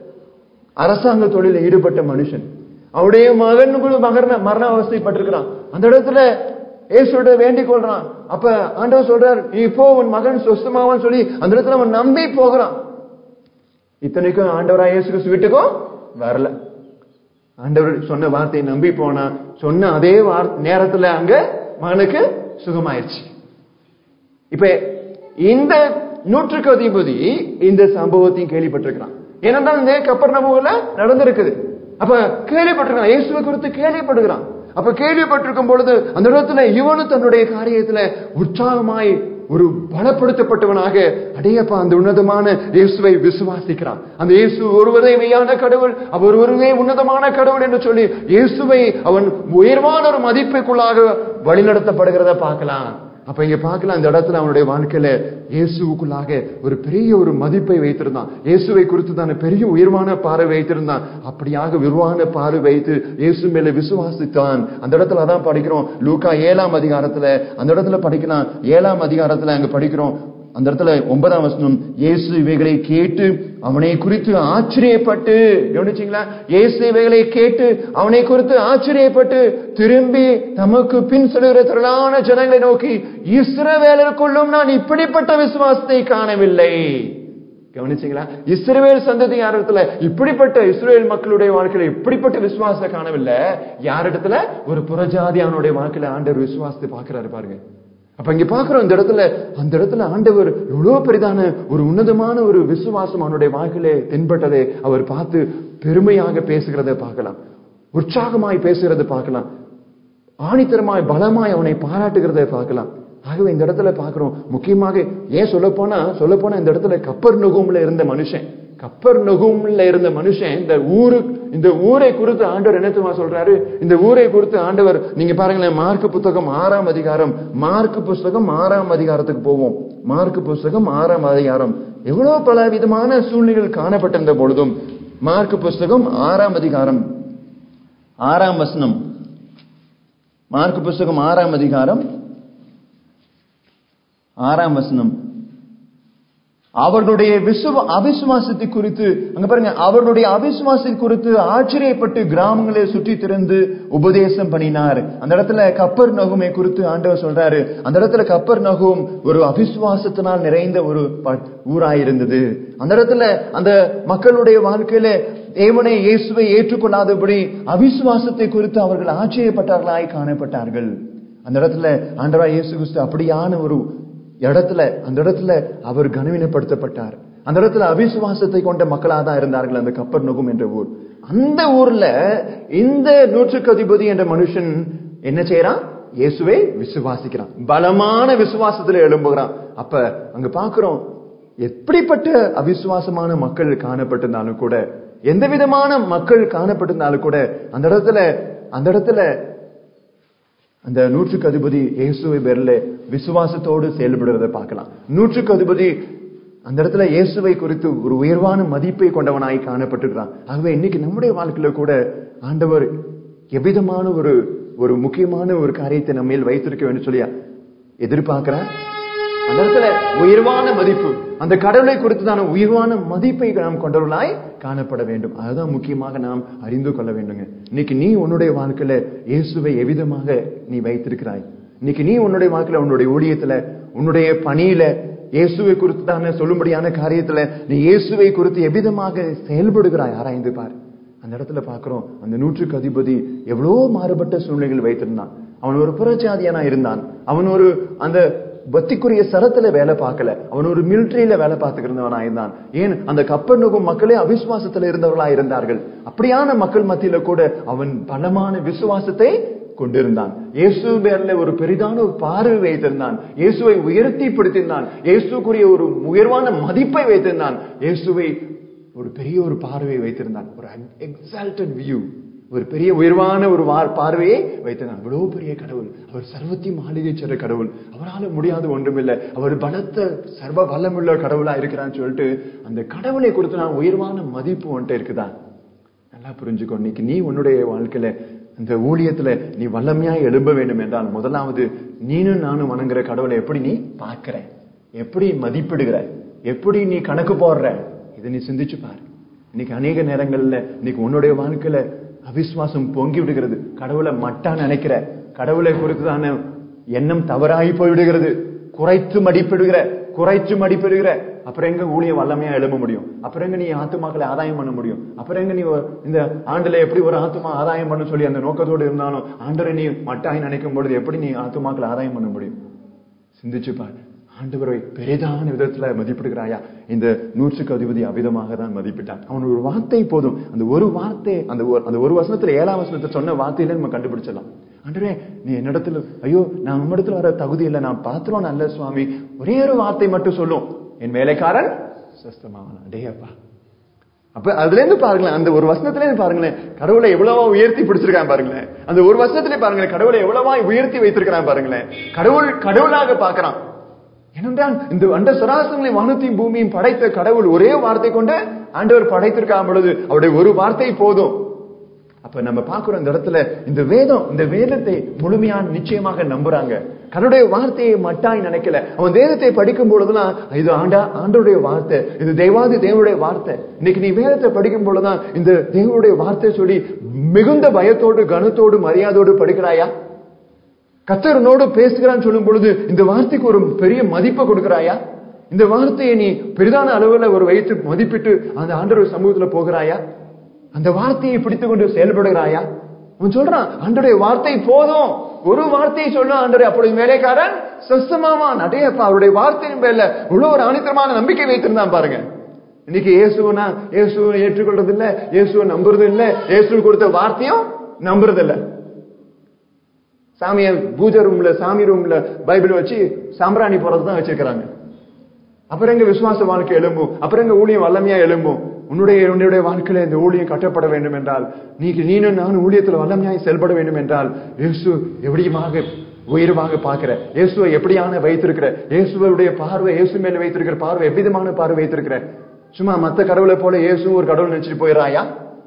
அரசாங்க தொழிலில் ஈடுபட்ட மனுஷன் அவருடைய மகன் கூட மகன மரண அவஸ்தைப்பட்டிருக்கிறான் அந்த இடத்துல ஏசுட வேண்டிக் கொள்றான் அப்ப ஆண்டவர் சொல்றார் நீ இப்போ உன் மகன் சொஸ்தமாவான்னு சொல்லி அந்த இடத்துல அவன் நம்பி போகிறான் இத்தனைக்கும் ஆண்டவரா இயேசு கிறிஸ்து வீட்டுக்கும் வரல ஆண்டவர் சொன்ன வார்த்தையை நம்பி போனா சொன்ன அதே வார் நேரத்துல அங்க மகனுக்கு சுகமாயிருச்சு இப்ப இந்த நூற்றுக்கு அதிபதி இந்த சம்பவத்தையும் கேள்விப்பட்டிருக்கிறான் ஏனென்றால் இந்த கப்பர் நபுல நடந்திருக்குது அப்ப கேள்விப்பட்டிருக்கான் இயேசுவை குறித்து கேள்விப்படுகிறான் அப்ப கேள்விப்பட்டிருக்கும் பொழுது அந்த இடத்துல இவனும் தன்னுடைய காரியத்துல உற்சாகமாய் ஒரு பலப்படுத்தப்பட்டவனாக அடையப்பா அந்த உன்னதமான இயேசுவை விசுவாசிக்கிறான் அந்த இயேசு ஒருவரே மெய்யான கடவுள் அவர் ஒருவரே உன்னதமான கடவுள் என்று சொல்லி இயேசுவை அவன் உயர்வான ஒரு மதிப்புக்குள்ளாக வழிநடத்தப்படுகிறத பார்க்கலாம் அப்ப இங்க பார்க்கலாம் இந்த இடத்துல அவனுடைய வாழ்க்கையில இயேசுவுக்குள்ளாக ஒரு பெரிய ஒரு மதிப்பை வைத்திருந்தான் இயேசுவை குறித்து தான் பெரிய உயர்வான பார்வை வைத்திருந்தான் அப்படியாக விரிவான பார்வை வைத்து இயேசு மேல விசுவாசித்தான் அந்த இடத்துல அதான் படிக்கிறோம் லூக்கா ஏழாம் அதிகாரத்துல அந்த இடத்துல படிக்கலாம் ஏழாம் அதிகாரத்துல அங்க படிக்கிறோம் அந்த இடத்துல ஒன்பதாம் வசனம் இயேசு இவைகளை கேட்டு அவனை குறித்து ஆச்சரியப்பட்டு கவனிச்சீங்களா இயேசு இவைகளை கேட்டு அவனை குறித்து ஆச்சரியப்பட்டு திரும்பி தமக்கு பின் செல்கிற திரளான ஜனங்களை நோக்கி இஸ்ரவேலருக்குள்ளும் நான் இப்படிப்பட்ட விசுவாசத்தை காணவில்லை கவனிச்சீங்களா இஸ்ரவேல் சந்ததி யாரிடத்துல இப்படிப்பட்ட இஸ்ரேல் மக்களுடைய வாழ்க்கையில இப்படிப்பட்ட விசுவாசத்தை காணவில்லை யாரிடத்துல ஒரு புறஜாதி அவனுடைய வாழ்க்கையில ஆண்டவர் விசுவாசத்தை பார்க்கிறாரு பாருங்க அப்ப இங்க பாக்குறோம் இந்த இடத்துல அந்த இடத்துல ஆண்டவர் எவ்வளவு பெரிதான ஒரு உன்னதமான ஒரு விசுவாசம் அவனுடைய வாழ்க்கையிலே தென்பட்டதை அவர் பார்த்து பெருமையாக பேசுகிறதை பார்க்கலாம் உற்சாகமாய் பேசுகிறதை பார்க்கலாம் ஆணித்தரமாய் பலமாய் அவனை பாராட்டுகிறதை பார்க்கலாம் ஆகவே இந்த இடத்துல பார்க்கிறோம் முக்கியமாக ஏன் சொல்ல போனா சொல்ல போனா இந்த இடத்துல கப்பர் நுகும்ல இருந்த மனுஷன் கப்பர் நுகும்ல இருந்த மனுஷன் இந்த ஊரு இந்த ஊரை குறித்து ஆண்டவர் என்ன தெரியுமா சொல்றாரு இந்த ஊரை குறித்து ஆண்டவர் நீங்க பாருங்களேன் மார்க் புத்தகம் ஆறாம் அதிகாரம் மார்க் புஸ்தகம் ஆறாம் அதிகாரத்துக்கு போவோம் மார்க் புஸ்தகம் ஆறாம் அதிகாரம் எவ்வளவு பல விதமான சூழ்நிலைகள் காணப்பட்டிருந்த பொழுதும் மார்க் புஸ்தகம் ஆறாம் அதிகாரம் ஆறாம் வசனம் மார்க் புஸ்தகம் ஆறாம் அதிகாரம் ஆறாம் வசனம் அவர்களுடைய விசுவ அவிசுவாசத்தை குறித்து அங்க பாருங்க அவர்களுடைய அவிசுவாசத்தை குறித்து ஆச்சரியப்பட்டு கிராமங்களை சுற்றி திறந்து உபதேசம் பண்ணினார் அந்த இடத்துல கப்பர் நகுமை குறித்து ஆண்டவர் சொல்றாரு அந்த இடத்துல கப்பர் நகும் ஒரு அவிசுவாசத்தினால் நிறைந்த ஒரு ப- ஊராயிருந்தது அந்த இடத்துல அந்த மக்களுடைய வாழ்க்கையில தேவனை இயேசுவை ஏற்றுக்கொள்ளாதபடி அவிசுவாசத்தை குறித்து அவர்கள் ஆச்சரியப்பட்டார்களாய் காணப்பட்டார்கள் அந்த இடத்துல ஆண்டவராய் இயேசு கிறிஸ்து அப்படியான ஒரு இடத்துல அந்த இடத்துல அவர் கனவீனப்படுத்தப்பட்டார் அந்த இடத்துல அவிசுவாசத்தை கொண்ட மக்களாக தான் இருந்தார்கள் அந்த கப்பர் நுகும் என்ற ஊர் அந்த ஊர்ல இந்த நூற்றுக்கு அதிபதி என்ற மனுஷன் என்ன செய்யறான் இயேசுவை விசுவாசிக்கிறான் பலமான விசுவாசத்துல எழும்புகிறான் அப்ப அங்க பாக்குறோம் எப்படிப்பட்ட அவிசுவாசமான மக்கள் காணப்பட்டிருந்தாலும் கூட எந்த விதமான மக்கள் காணப்பட்டிருந்தாலும் கூட அந்த இடத்துல அந்த இடத்துல அந்த நூற்றுக்கு அதிபதி இயேசுவை பேர்ல விசுவாசத்தோடு செயல்படுறதை பார்க்கலாம் நூற்றுக்கு அதிபதி அந்த இடத்துல இயேசுவை குறித்து ஒரு உயர்வான மதிப்பை கொண்டவனாய் காணப்பட்டிருக்கிறான் ஆகவே இன்னைக்கு நம்முடைய வாழ்க்கையில கூட ஆண்டவர் எவ்விதமான ஒரு ஒரு முக்கியமான ஒரு காரியத்தை நம்ம மேல் வைத்திருக்க வேண்டும் சொல்லியா எதிர்பார்க்கிறார் அந்த இடத்துல உயர்வான மதிப்பு அந்த கடவுளை குறித்துதான உயர்வான மதிப்பை நாம் கொண்டவர்களாய் காணப்பட வேண்டும் அதுதான் முக்கியமாக நாம் அறிந்து கொள்ள வேண்டுங்க இன்னைக்கு நீ உன்னுடைய வாழ்க்கையில இயேசுவை எவ்விதமாக நீ வைத்திருக்கிறாய் இன்னைக்கு நீ உன்னுடைய வாழ்க்கையில உன்னுடைய ஊழியத்துல உன்னுடைய பணியில இயேசுவை குறித்து தானே சொல்லும்படியான காரியத்துல நீ இயேசுவை குறித்து எவ்விதமாக செயல்படுகிறாய் ஆராய்ந்து பார் அந்த இடத்துல பார்க்கிறோம் அந்த நூற்றுக்கு அதிபதி எவ்வளவோ மாறுபட்ட சூழ்நிலைகள் வைத்திருந்தான் அவன் ஒரு புறஜாதியானா இருந்தான் அவன் ஒரு அந்த பக்திக்குரிய சரத்துல வேலை பார்க்கல அவன் ஒரு மிலிட்டரியில வேலை பார்த்துக்கிறவனா இருந்தான் ஏன் அந்த கப்பல் நுகும் மக்களே அவிசுவாசத்துல இருந்தவர்களா இருந்தார்கள் அப்படியான மக்கள் மத்தியில கூட அவன் பலமான விசுவாசத்தை கொண்டிருந்தான் இயேசு மேல ஒரு பெரிதான ஒரு பார்வை வைத்திருந்தான் இயேசுவை உயர்த்தி பிடித்திருந்தான் இயேசுக்குரிய ஒரு உயர்வான மதிப்பை வைத்திருந்தான் இயேசுவை ஒரு பெரிய ஒரு பார்வையை வைத்திருந்தான் ஒரு எக்ஸால்டட் வியூ ஒரு பெரிய உயர்வான ஒரு வார் பார்வையை வைத்திருந்தார் அவ்வளவு பெரிய கடவுள் அவர் சர்வத்தி மாளிகை சென்ற கடவுள் அவரால் முடியாது ஒன்றுமில்லை அவர் பலத்த சர்வ வல்லமுள்ள கடவுளா இருக்கிறான்னு சொல்லிட்டு அந்த கடவுளை குறித்து நான் உயர்வான மதிப்பு வந்துட்டு இருக்குதா நல்லா புரிஞ்சுக்கோ இன்னைக்கு நீ உன்னுடைய வாழ்க்கையில இந்த ஊழியத்துல நீ வல்லமையா எழும்ப வேண்டும் என்றால் முதலாவது நீனும் நானும் வணங்குற கடவுளை எப்படி நீ பார்க்கிற எப்படி மதிப்பிடுகிற எப்படி நீ கணக்கு போடுற இதை நீ சிந்திச்சு பாரு இன்னைக்கு அநேக நேரங்கள்ல இன்னைக்கு உன்னுடைய வாழ்க்கையில அவிசுவாசம் பொங்கி விடுகிறது கடவுளை மட்டா நினைக்கிற கடவுளை குறித்துதான எண்ணம் தவறாகி போய்விடுகிறது குறைத்து மதிப்பிடுகிற குறைச்சு மதிப்பிடுகிற அப்புறம் எங்க ஊழியம் வல்லமையா எழும்ப முடியும் அப்புறம் எங்க நீ ஆத்துமாக்களை ஆதாயம் பண்ண முடியும் அப்புறம் எங்க நீ ஒரு- இந்த ஆண்டுல எப்படி ஒரு ஆத்துமா ஆதாயம் பண்ண சொல்லி அந்த நோக்கத்தோடு இருந்தாலும் ஆண்டரை நீ மட்டாய் நினைக்கும் பொழுது எப்படி நீ ஆத்துமாக்களை ஆதாயம் பண்ண முடியும் சிந்திச்சு பாரு ஆண்டவரை பெரிதான விதத்துல மதிப்பிடுகிறாயா இந்த நூற்றுக்கு அதிபதி அவிதமாக தான் மதிப்பிட்டான் அவன் ஒரு வார்த்தை போதும் அந்த ஒரு வார்த்தை அந்த ஒரு- அந்த ஒரு வசனத்துல ஏழாம் வசனத்தை சொன்ன வார்த்தையில நம்ம கண்டுபிடிச்சிடலாம் ஆண்டவரே நீ என்னிடத்துல ஐயோ நான் நம்மிடத்துல வர தகுதி இல்லை நான் பாத்திரம் நல்ல சுவாமி ஒரே ஒரு வார்த்தை மட்டும் சொல்லும் என் வேலைக்காரன் சஸ்தமாவன் அடேயப்பா அப்ப அதுல இருந்து பாருங்களேன் அந்த ஒரு வசனத்துல இருந்து பாருங்களேன் கடவுளை எவ்வளவா உயர்த்தி பிடிச்சிருக்கான் பாருங்களேன் அந்த ஒரு வசனத்திலே பாருங்களேன் கடவுளை எவ்வளவா உயர்த்தி வைத்திருக்கிறான் பாருங்களேன் கடவுள் கடவுளாக பார்க்கறான் ஏனென்றால் இந்த அண்ட சராசரங்களை வானத்தையும் பூமியும் படைத்த கடவுள் ஒரே வார்த்தை கொண்டு ஆண்டவர் படைத்திருக்கான் பொழுது அவருடைய ஒரு வார்த்தை போதும் அப்ப நம்ம பார்க்கிறோம் இந்த இடத்துல இந்த வேதம் இந்த வேதத்தை முழுமையா நிச்சயமாக நம்புறாங்க கடவுளுடைய வார்த்தையை மட்டாய் நினைக்கல அவன் வேதத்தை படிக்கும் பொழுதுதான் இது ஆண்டா ஆண்டோடைய வார்த்தை இது தெய்வாதி தேவனுடைய வார்த்தை இன்னைக்கு நீ வேதத்தை படிக்கும் பொழுதுதான் இந்த தேவனுடைய வார்த்தை சொல்லி மிகுந்த பயத்தோடு கனத்தோடு மரியாதையோடு படிக்கிறாயா கத்தரனோடு பேசுகிறான்னு சொல்லும் பொழுது இந்த வார்த்தைக்கு ஒரு பெரிய மதிப்பை கொடுக்கிறாயா இந்த வார்த்தையை நீ பெரிதான அளவுல ஒரு வைத்து மதிப்பிட்டு அந்த ஆண்டவர் சமூகத்துல போகிறாயா அந்த வார்த்தையை பிடித்துக் கொண்டு செயல்படுகிறாயா அவன் சொல்றான் ஆண்டருடைய வார்த்தை போதும் ஒரு வார்த்தையை சொல்ல ஆண்டவர் அப்பொழுது வேலைக்காரன் சொஸ்தமாவான் அடையப்பா அவருடைய வார்த்தையின் மேல இவ்வளவு ஒரு அனித்தமான நம்பிக்கை வைத்திருந்தான் பாருங்க இன்னைக்கு இயேசுவனா இயேசுவை ஏற்றுக்கொள்றது இல்ல இயேசுவை நம்புறது இல்ல இயேசு கொடுத்த வார்த்தையும் நம்புறது இல்ல சாமிய பூஜை ரூம்ல சாமி ரூம்ல பைபிள் வச்சு சாம்பிராணி போறது தான் வச்சிருக்கிறாங்க அப்புறம் எங்க விசுவாச வாழ்க்கை எழும்பும் அப்புறம் எங்க ஊழியம் வல்லமையா எழும்பும் உன்னுடைய உன்னுடைய வாழ்க்கையில இந்த ஊழியம் கட்டப்பட வேண்டும் என்றால் நீ நீனும் நானும் ஊழியத்தில் வல்லமையாய் செயல்பட வேண்டும் என்றால் இயேசு எப்படியாக உயர்வாக பார்க்கிற இயேசுவை எப்படியான வைத்திருக்கிற இயேசுடைய பார்வை இயேசு மேல வைத்திருக்கிற பார்வை எவ்விதமான பார்வை வைத்திருக்கிற சும்மா மத்த கடவுளை போல இயேசு ஒரு கடவுள் நினைச்சிட்டு போயிடறாயா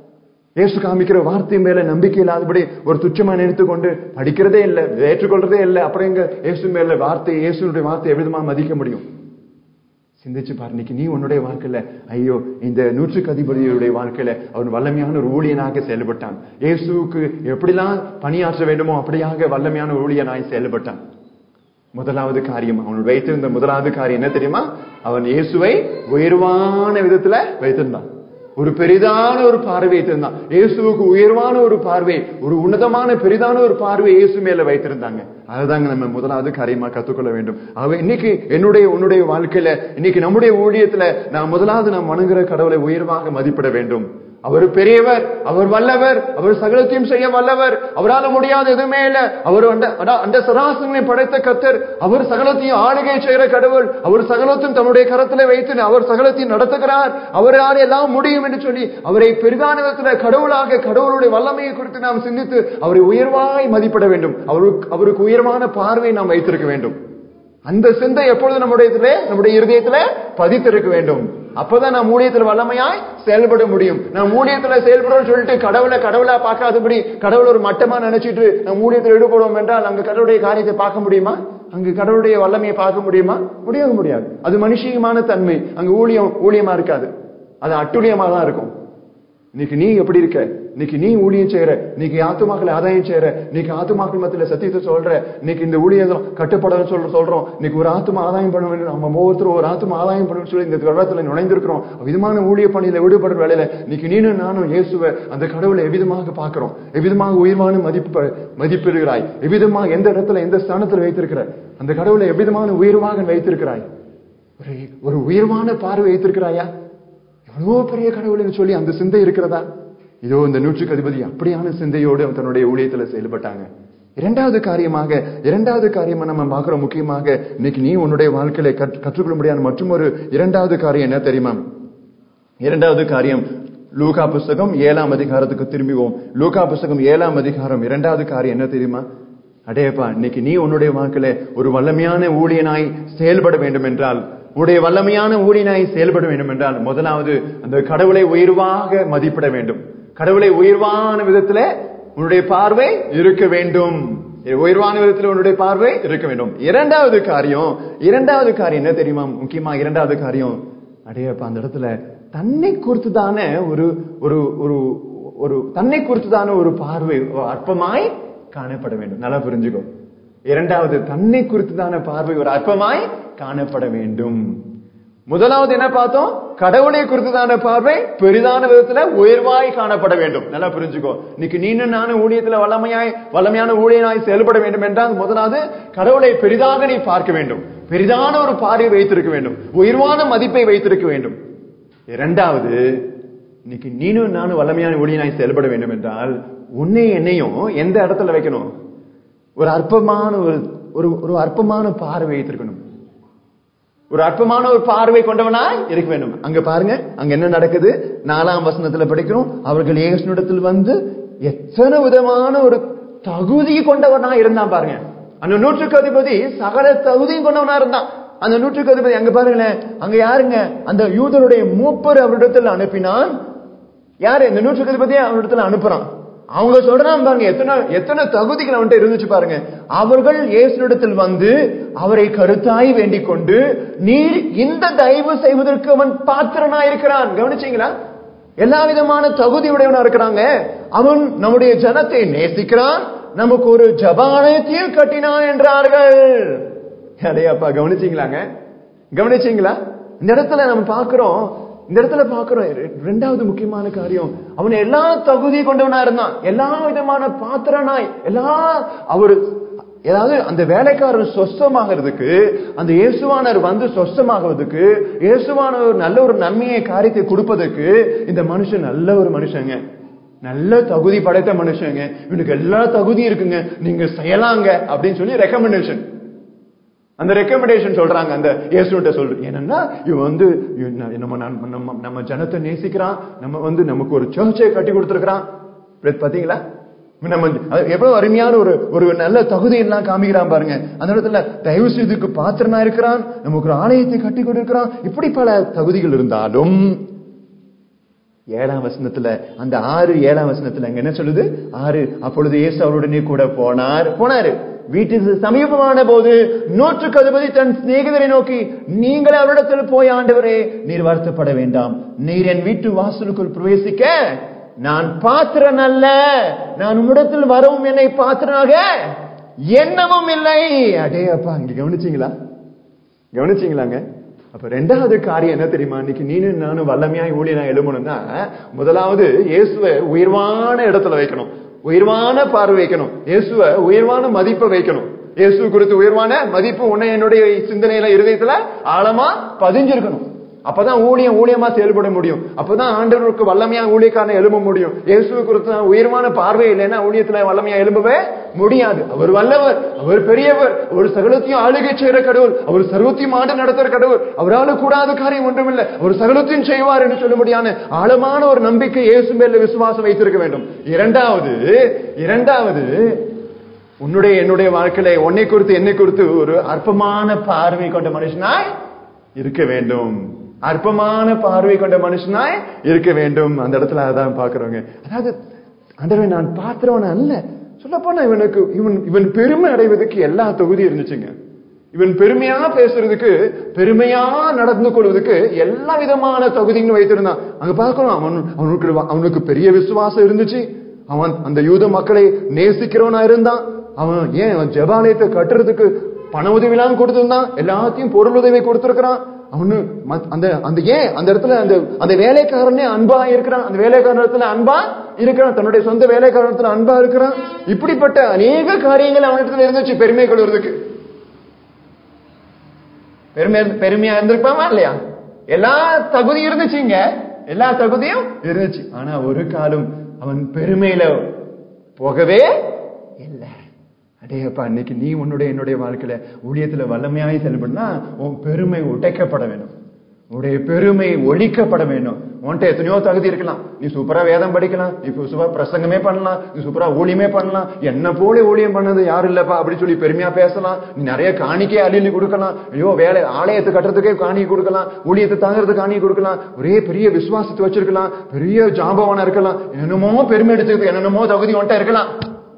இயேசு காமிக்கிற வார்த்தை மேல நம்பிக்கை இல்லாதபடி ஒரு துச்சமா நினைத்து கொண்டு படிக்கிறதே இல்லை ஏற்றுக்கொள்றதே இல்லை அப்புறம் எங்க இயேசு மேல வார்த்தை இயேசுடைய வார்த்தை எவ்விதமா மதிக்க முடியும் சிந்திச்சு பாரு இன்னைக்கு நீ உன்னுடைய வாழ்க்கையில ஐயோ இந்த நூற்றுக்கு அதிபதியுடைய வாழ்க்கையில அவன் வல்லமையான ஒரு ஊழியனாக செயல்பட்டான் இயேசுவுக்கு எப்படிலாம் பணியாற்ற வேண்டுமோ அப்படியாக வல்லமையான ஊழியனாய் செயல்பட்டான் முதலாவது காரியம் அவன் வைத்திருந்த முதலாவது காரியம் என்ன தெரியுமா அவன் இயேசுவை உயர்வான விதத்துல வைத்திருந்தான் ஒரு பெரிதான ஒரு பார்வை வைத்திருந்தான் இயேசுவுக்கு உயர்வான ஒரு பார்வை ஒரு உன்னதமான பெரிதான ஒரு பார்வை இயேசு மேல வைத்திருந்தாங்க அதுதாங்க நம்ம முதலாவது காரியமா கத்துக்கொள்ள வேண்டும் அவ இன்னைக்கு என்னுடைய உன்னுடைய வாழ்க்கையில இன்னைக்கு நம்முடைய ஊழியத்துல நான் முதலாவது நாம் வணங்குற கடவுளை உயர்வாக மதிப்பிட வேண்டும் அவர் பெரியவர் அவர் வல்லவர் அவர் சகலத்தையும் செய்ய வல்லவர் அவரால் முடியாத எதுவுமே இல்ல அவர் அந்த அந்த சராசங்களை படைத்த கத்தர் அவர் சகலத்தையும் ஆளுகை செய்கிற கடவுள் அவர் சகலத்தையும் தன்னுடைய கரத்துல வைத்து அவர் சகலத்தையும் நடத்துகிறார் அவரால் எல்லாம் முடியும் என்று சொல்லி அவரை பெரிதான விதத்துல கடவுளாக கடவுளுடைய வல்லமையை குறித்து நாம் சிந்தித்து அவரை உயர்வாய் மதிப்பிட வேண்டும் அவருக்கு அவருக்கு உயர்வான பார்வை நாம் வைத்திருக்க வேண்டும் அந்த சிந்தை எப்பொழுது நம்முடைய நம்முடைய இருதயத்துல பதித்திருக்க வேண்டும் அப்பதான் நாம் ஊழியத்தில் வல்லமையாய் செயல்பட முடியும் நாம் ஊழியத்துல செயல்படுறோம் சொல்லிட்டு கடவுளை கடவுளா பார்க்காதபடி கடவுள் ஒரு மட்டமா நினைச்சிட்டு நம் ஊழியத்தில் ஈடுபடுவோம் என்றால் அங்க கடவுளுடைய காரியத்தை பார்க்க முடியுமா அங்கு கடவுளுடைய வல்லமையை பார்க்க முடியுமா முடியாது முடியாது அது மனுஷியமான தன்மை அங்க ஊழியம் ஊழியமா இருக்காது அது அட்டுழியமா தான் இருக்கும் இன்னைக்கு நீ எப்படி இருக்க இன்னைக்கு நீ ஊழியம் செய்யற இன்னைக்கு ஆத்துமாக்களை ஆதாயம் செய்யற இன்னைக்கு ஆத்துமாக்கள் மத்தியில சத்தியத்தை சொல்ற இன்னைக்கு இந்த ஊழியம் கட்டுப்படன்னு சொல்ற சொல்றோம் இன்னைக்கு ஒரு ஆத்துமா ஆதாயம் பண்ண வேண்டும் நம்ம ஒவ்வொருத்தரும் ஒரு ஆத்துமா ஆதாயம் பண்ணணும்னு சொல்லி இந்த கடவுளத்துல நுழைந்திருக்கிறோம் விதமான ஊழிய பணியில ஈடுபடுற வேலையில இன்னைக்கு நீனும் நானும் இயேசுவை அந்த கடவுளை எவ்விதமாக பார்க்கிறோம் எவ்விதமாக உயர்வான மதிப்பு மதிப்பிடுகிறாய் எவ்விதமாக எந்த இடத்துல எந்த ஸ்தானத்துல வைத்திருக்கிற அந்த கடவுளை எவ்விதமான உயர்வாக வைத்திருக்கிறாய் ஒரு ஒரு உயர்வான பார்வை வைத்திருக்கிறாயா எவ்வளவோ பெரிய கடவுள்னு சொல்லி அந்த சிந்தை இருக்கிறதா இதோ இந்த நூற்றுக்கு அதிபதி அப்படியான சிந்தையோடு தன்னுடைய ஊழியத்துல செயல்பட்டாங்க இரண்டாவது காரியமாக இரண்டாவது காரியமா நம்ம பார்க்கிறோம் முக்கியமாக இன்னைக்கு நீ உன்னுடைய வாழ்க்கையில கற்றுக்கொள்ள முடியாத மற்றும் ஒரு இரண்டாவது காரியம் என்ன தெரியுமா இரண்டாவது காரியம் லூகா புஸ்தகம் ஏழாம் அதிகாரத்துக்கு திரும்பிவோம் லூகா புஸ்தகம் ஏழாம் அதிகாரம் இரண்டாவது காரியம் என்ன தெரியுமா அடையப்பா இன்னைக்கு நீ உன்னுடைய வாழ்க்கையில ஒரு வல்லமையான ஊழியனாய் செயல்பட வேண்டும் என்றால் உடைய வல்லமையான ஊழியனாய் செயல்பட வேண்டும் என்றால் முதலாவது அந்த கடவுளை உயர்வாக மதிப்பிட வேண்டும் கடவுளை உயர்வான விதத்துல உன்னுடைய பார்வை இருக்க வேண்டும் உயர்வான விதத்தில் உன்னுடைய பார்வை இருக்க வேண்டும் இரண்டாவது காரியம் இரண்டாவது காரியம் என்ன தெரியுமா முக்கியமா இரண்டாவது காரியம் அடையப்பா அந்த இடத்துல தன்னை குறித்துதான ஒரு ஒரு ஒரு ஒரு தன்னை குறித்துதான ஒரு பார்வை அற்பமாய் காணப்பட வேண்டும் நல்லா புரிஞ்சுக்கோ இரண்டாவது தன்னை குறித்துதான பார்வை ஒரு அற்பமாய் காணப்பட வேண்டும் முதலாவது என்ன பார்த்தோம் கடவுளை குறித்துதான பார்வை பெரிதான விதத்துல உயர்வாய் காணப்பட வேண்டும் நல்லா புரிஞ்சுக்கோ இன்னைக்கு நீனும் நானும் ஊழியத்துல வல்லமையாய் வல்லமையான ஊழியனாய் செயல்பட வேண்டும் என்றால் முதலாவது கடவுளை பெரிதாக நீ பார்க்க வேண்டும் பெரிதான ஒரு பார்வை வைத்திருக்க வேண்டும் உயர்வான மதிப்பை வைத்திருக்க வேண்டும் இரண்டாவது இன்னைக்கு நீனும் நானும் வல்லமையான ஊழியனாய் செயல்பட வேண்டும் என்றால் உன்னை என்னையும் எந்த இடத்துல வைக்கணும் ஒரு அற்பமான ஒரு ஒரு ஒரு அற்பமான பார்வை வைத்திருக்கணும் ஒரு அற்பமான ஒரு பார்வை கொண்டவனா இருக்க வேண்டும் அங்க பாருங்க அங்க என்ன நடக்குது நாலாம் வசனத்துல படிக்கிறோம் அவர்கள் ஏசுனிடத்தில் வந்து எத்தனை விதமான ஒரு தகுதி கொண்டவனா இருந்தான் பாருங்க அந்த நூற்றுக்கு அதிபதி சகல தகுதியும் கொண்டவனா இருந்தான் அந்த நூற்றுக்கு அதிபதி அங்க பாருங்களேன் அங்க யாருங்க அந்த யூதருடைய மூப்பர் அவரிடத்தில் அனுப்பினான் யாரு இந்த நூற்றுக்கு அதிபதியை அவரிடத்துல அனுப்புறான் அவங்க சொல்றான் பாருங்க எத்தனை எத்தனை தகுதிகள் அவன்கிட்ட இருந்துச்சு பாருங்க அவர்கள் இயேசுனிடத்தில் வந்து அவரை கருத்தாய் வேண்டிக் கொண்டு நீர் இந்த தயவு செய்வதற்கு அவன் பாத்திரனா இருக்கிறான் கவனிச்சீங்களா எல்லா விதமான தகுதி உடையவனா இருக்கிறாங்க அவன் நம்முடைய ஜனத்தை நேசிக்கிறான் நமக்கு ஒரு ஜபாலயத்தையும் கட்டினான் என்றார்கள் அடையாப்பா கவனிச்சீங்களாங்க கவனிச்சீங்களா இந்த இடத்துல நம்ம பாக்குறோம் இந்த இடத்துல பாக்குறோம் ரெண்டாவது முக்கியமான காரியம் அவன் எல்லா தகுதி கொண்டவனா இருந்தான் எல்லா விதமான பாத்திரனாய் எல்லா அவரு ஏதாவது அந்த வேலைக்காரர் சொஸ்தமாகிறதுக்கு அந்த இயேசுவானர் வந்து சொஸ்தமாகிறதுக்கு இயேசுவானவர் நல்ல ஒரு நன்மையை காரியத்தை கொடுப்பதற்கு இந்த மனுஷன் நல்ல ஒரு மனுஷங்க நல்ல தகுதி படைத்த மனுஷங்க இவனுக்கு எல்லா தகுதி இருக்குங்க நீங்க செய்யலாங்க அப்படின்னு சொல்லி ரெக்கமெண்டேஷன் அந்த ரெக்கமெண்டேஷன் சொல்றாங்க அந்த இயேசுட்ட சொல்லு என்னன்னா இவன் வந்து நம்ம நம்ம நம்ம ஜனத்தை நேசிக்கிறான் நம்ம வந்து நமக்கு ஒரு சர்ச்சை கட்டி கொடுத்துருக்கிறான் பாத்தீங்களா நம்ம அது எவ்வளவு அருமையான ஒரு ஒரு நல்ல தகுதி எல்லாம் காமிக்கிறான் பாருங்க அந்த இடத்துல தயவு செய்துக்கு பாத்திரனா இருக்கிறான் நமக்கு ஒரு ஆலயத்தை கட்டி கொடுக்கிறான் இப்படி பல தகுதிகள் இருந்தாலும் ஏழாம் வசனத்துல அந்த ஆறு ஏழாம் வசனத்துல அங்க என்ன சொல்லுது ஆறு அப்பொழுது இயேசு அவருடனே கூட போனார் போனாரு வீட்டுக்கு சமீபமான போது நூற்றுக்கு அதிபதி தன் சிநேகிதரை நோக்கி நீங்கள் அவரிடத்தில் போய் ஆண்டவரே நீர் வருத்தப்பட வேண்டாம் நீர் என் வீட்டு வாசலுக்குள் பிரவேசிக்க நான் பாத்திரன் அல்ல நான் உம்மிடத்தில் வரவும் என்னை பாத்திரனாக எண்ணமும் இல்லை அடே அப்பா இங்க கவனிச்சீங்களா கவனிச்சீங்களாங்க அப்ப ரெண்டாவது காரியம் என்ன தெரியுமா இன்னைக்கு நீனும் நானும் வல்லமையாய் ஊழியனா எழுமணும்னா முதலாவது இயேசுவை உயர்வான இடத்துல வைக்கணும் உயர்வான பார்வை வைக்கணும் இயேசுவை உயர்வான மதிப்பை வைக்கணும் இயேசு குறித்து உயர்வான மதிப்பு உன்னை என்னுடைய சிந்தனையில இருதயத்துல ஆழமா பதிஞ்சிருக்கணும் அப்பதான் ஊழியம் ஊழியமா செயல்பட முடியும் அப்பதான் ஆண்டவருக்கு வல்லமையா ஊழியக்காரனை எழும்ப முடியும் இயேசு குறித்து உயர்வான பார்வை இல்லைன்னா ஊழியத்துல வல்லமையா எழும்பவே முடியாது அவர் வல்லவர் அவர் பெரியவர் அவர் சகலத்தையும் ஆளுகை செய்கிற கடவுள் அவர் சர்வத்தையும் ஆண்டு நடத்துற கடவுள் அவரால் கூடாத காரியம் ஒன்றுமில்லை அவர் சகலத்தையும் செய்வார் என்று சொல்ல முடியான ஆழமான ஒரு நம்பிக்கை இயேசு மேல விசுவாசம் வைத்திருக்க வேண்டும் இரண்டாவது இரண்டாவது உன்னுடைய என்னுடைய வாழ்க்கையில உன்னை குறித்து என்னை குறித்து ஒரு அற்பமான பார்வை கொண்ட மனுஷனாய் இருக்க வேண்டும் அற்பமான பார்வை கொண்ட மனுஷனாய் இருக்க வேண்டும் அந்த இடத்துல அதான் பாக்குறவங்க அதாவது ஆண்டவரை நான் பாத்திரவன் அல்ல சொல்ல போனா இவனுக்கு இவன் இவன் பெருமை அடைவதற்கு எல்லா தொகுதி இருந்துச்சுங்க இவன் பெருமையா பேசுறதுக்கு பெருமையா நடந்து கொள்வதற்கு எல்லா விதமான தகுதியும் வைத்திருந்தான் அங்க பார்க்கணும் அவன் அவனுக்கு அவனுக்கு பெரிய விசுவாசம் இருந்துச்சு அவன் அந்த யூத மக்களை நேசிக்கிறவனா இருந்தான் அவன் ஏன் அவன் ஜபாலயத்தை கட்டுறதுக்கு பண உதவிலாம் கொடுத்திருந்தான் எல்லாத்தையும் பொருள் உதவி கொடுத்திருக்கிறான் அவனு அந்த அந்த ஏன் அந்த இடத்துல அந்த அந்த வேலைக்காரனே அன்பா இருக்கிறான் அந்த வேலைக்காரன் இடத்துல அன்பா இருக்கிறான் தன்னுடைய சொந்த வேலைக்காரத்துல அன்பா இருக்கிறான் இப்படிப்பட்ட அநேக காரியங்கள் அவனிடத்துல இருந்துச்சு பெருமை கொள்வதற்கு பெருமை பெருமையா இருந்திருப்பாமா இல்லையா எல்லா தகுதியும் இருந்துச்சுங்க எல்லா தகுதியும் இருந்துச்சு ஆனா ஒரு காலம் அவன் பெருமையில போகவே இல்லை அடேப்பா இன்னைக்கு நீ உன்னுடைய என்னுடைய வாழ்க்கையில ஊழியத்துல வல்லமையாய் செயல்படுனா உன் பெருமை உடைக்கப்பட வேணும் உன்னுடைய பெருமை ஒழிக்கப்பட வேண்டும் உன்கிட்ட எத்தனையோ தகுதி இருக்கலாம் நீ சூப்பரா வேதம் படிக்கலாம் நீ சூப்பரா பிரசங்கமே பண்ணலாம் நீ சூப்பரா ஊழியமே பண்ணலாம் என்ன போல ஊழியம் பண்ணது யாரும் இல்லப்பா அப்படின்னு சொல்லி பெருமையா பேசலாம் நீ நிறைய காணிக்கை அள்ளி கொடுக்கலாம் ஐயோ வேலை ஆலயத்தை கட்டுறதுக்கே காணிக்கை கொடுக்கலாம் ஊழியத்தை தாங்கிறதுக்கு காணிக்கை கொடுக்கலாம் ஒரே பெரிய விசுவாசத்தை வச்சிருக்கலாம் பெரிய ஜாபவானா இருக்கலாம் என்னென்னமோ பெருமை எடுத்துக்கிறதுக்கு என்னென்னமோ தகுதி உன்ட்ட இருக்கலாம்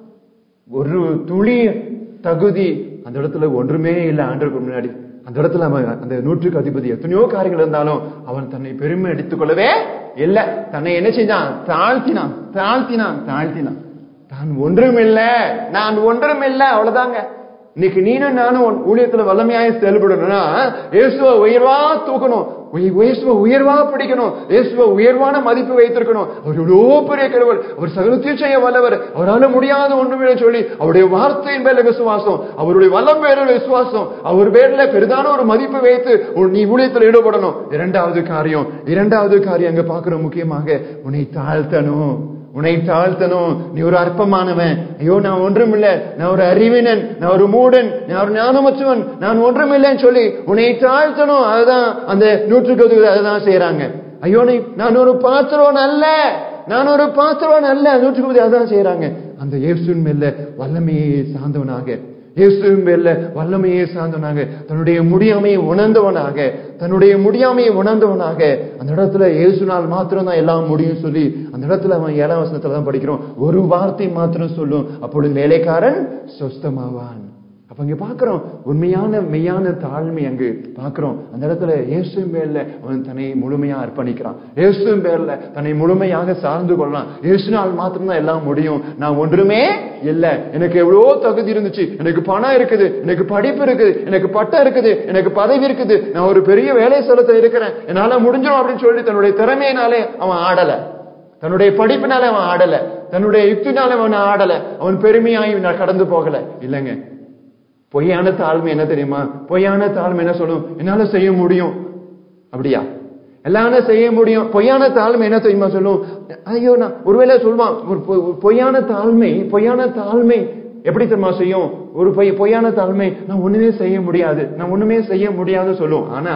ஒரு துளி தகுதி அந்த இடத்துல ஒன்றுமே இல்லை ஆண்டருக்கு முன்னாடி அந்த இடத்துல அவன் அந்த நூற்றுக்கு அதிபதி எத்தனையோ காரியங்கள் இருந்தாலும் அவன் தன்னை பெருமை எடுத்துக் கொள்ளவே இல்லை தன்னை என்ன செஞ்சான் தாழ்த்தினான் தாழ்த்தினான் தாழ்த்தினான் தான் ஒன்றும் இல்லை நான் ஒன்றும் இல்லை அவ்வளவுதாங்க இன்னைக்கு நீனும் நானும் ஊழியத்துல வல்லமையாக செயல்படணும்னா இயேசுவ உயர்வா தூக்கணும் இயேசுவ உயர்வா பிடிக்கணும் இயேசுவ உயர்வான மதிப்பு வைத்திருக்கணும் அவர் எவ்வளோ பெரிய கடவுள் அவர் சகலத்தையும் செய்ய வல்லவர் அவரால் முடியாத ஒன்றுமே சொல்லி அவருடைய வார்த்தையின் மேல விசுவாசம் அவருடைய வல்லம் பேரில் விசுவாசம் அவர் பேர்ல பெரிதான ஒரு மதிப்பு வைத்து நீ ஊழியத்தில் ஈடுபடணும் இரண்டாவது காரியம் இரண்டாவது காரியம் அங்க பாக்குறோம் முக்கியமாக உன்னை தாழ்த்தணும் உன்னை தாழ்த்தணும் நீ ஒரு அற்பமானவன் ஐயோ நான் ஒன்றும் இல்ல நான் ஒரு அறிவினன் நான் ஒரு மூடன் நான் ஒரு ஞானமற்றவன் நான் ஒன்றும் இல்லைன்னு சொல்லி உன்னை தாழ்த்தணும் அதுதான் அந்த நூற்றுக்கு அதுதான் செய்யறாங்க ஐயோ நீ நான் ஒரு பாத்திரம் அல்ல நான் ஒரு பாத்திரம் அல்ல நூற்றுக்கு அதான் செய்யறாங்க அந்த இயேசுவின் மேல வல்லமையை சார்ந்தவனாக இயேசுவின் மேல வல்லமையை சார்ந்தவனாக தன்னுடைய முடியாமையை உணர்ந்தவனாக தன்னுடைய முடியாமையை உணர்ந்தவனாக அந்த இடத்துல இயேசுனால் மாத்திரம் தான் எல்லாம் முடியும் சொல்லி அந்த இடத்துல அவன் ஏழாம் வசனத்துல தான் படிக்கிறோம் ஒரு வார்த்தை மாத்திரம் சொல்லும் அப்பொழுது வேலைக்காரன் சொஸ்தமாவான் அப்ப இங்க பாக்குறோம் உண்மையான மெய்யான தாழ்மை அங்கு பாக்குறோம் அந்த இடத்துல இயேசு மேல அவன் தன்னை முழுமையா அர்ப்பணிக்கிறான் இயேசு பேர்ல தன்னை முழுமையாக சார்ந்து கொள்ளலாம் இயேசுனால் மாத்திரம்தான் எல்லாம் முடியும் நான் ஒன்றுமே இல்ல எனக்கு எவ்வளவோ தகுதி இருந்துச்சு எனக்கு பணம் இருக்குது எனக்கு படிப்பு இருக்குது எனக்கு பட்டம் இருக்குது எனக்கு பதவி இருக்குது நான் ஒரு பெரிய வேலை ஸ்தலத்துல இருக்கிறேன் என்னால முடிஞ்சிடும் அப்படின்னு சொல்லி தன்னுடைய திறமையினாலே அவன் ஆடல தன்னுடைய படிப்பினால அவன் ஆடல தன்னுடைய யுக்தினால அவன் ஆடல அவன் பெருமையாய் கடந்து போகல இல்லைங்க பொய்யான தாழ்மை என்ன தெரியுமா பொய்யான தாழ்மை என்ன சொல்லும் என்னால செய்ய முடியும் அப்படியா எல்லாரும் செய்ய முடியும் பொய்யான தாழ்மை என்ன தெரியுமா சொல்லும் ஐயோ நான் ஒருவேளை சொல்லுவான் ஒரு பொய்யான தாழ்மை பொய்யான தாழ்மை எப்படி தெரியுமா செய்யும் ஒரு பொய் பொய்யான தாழ்மை நான் ஒண்ணுமே செய்ய முடியாது நான் ஒண்ணுமே செய்ய முடியாது சொல்லும் ஆனா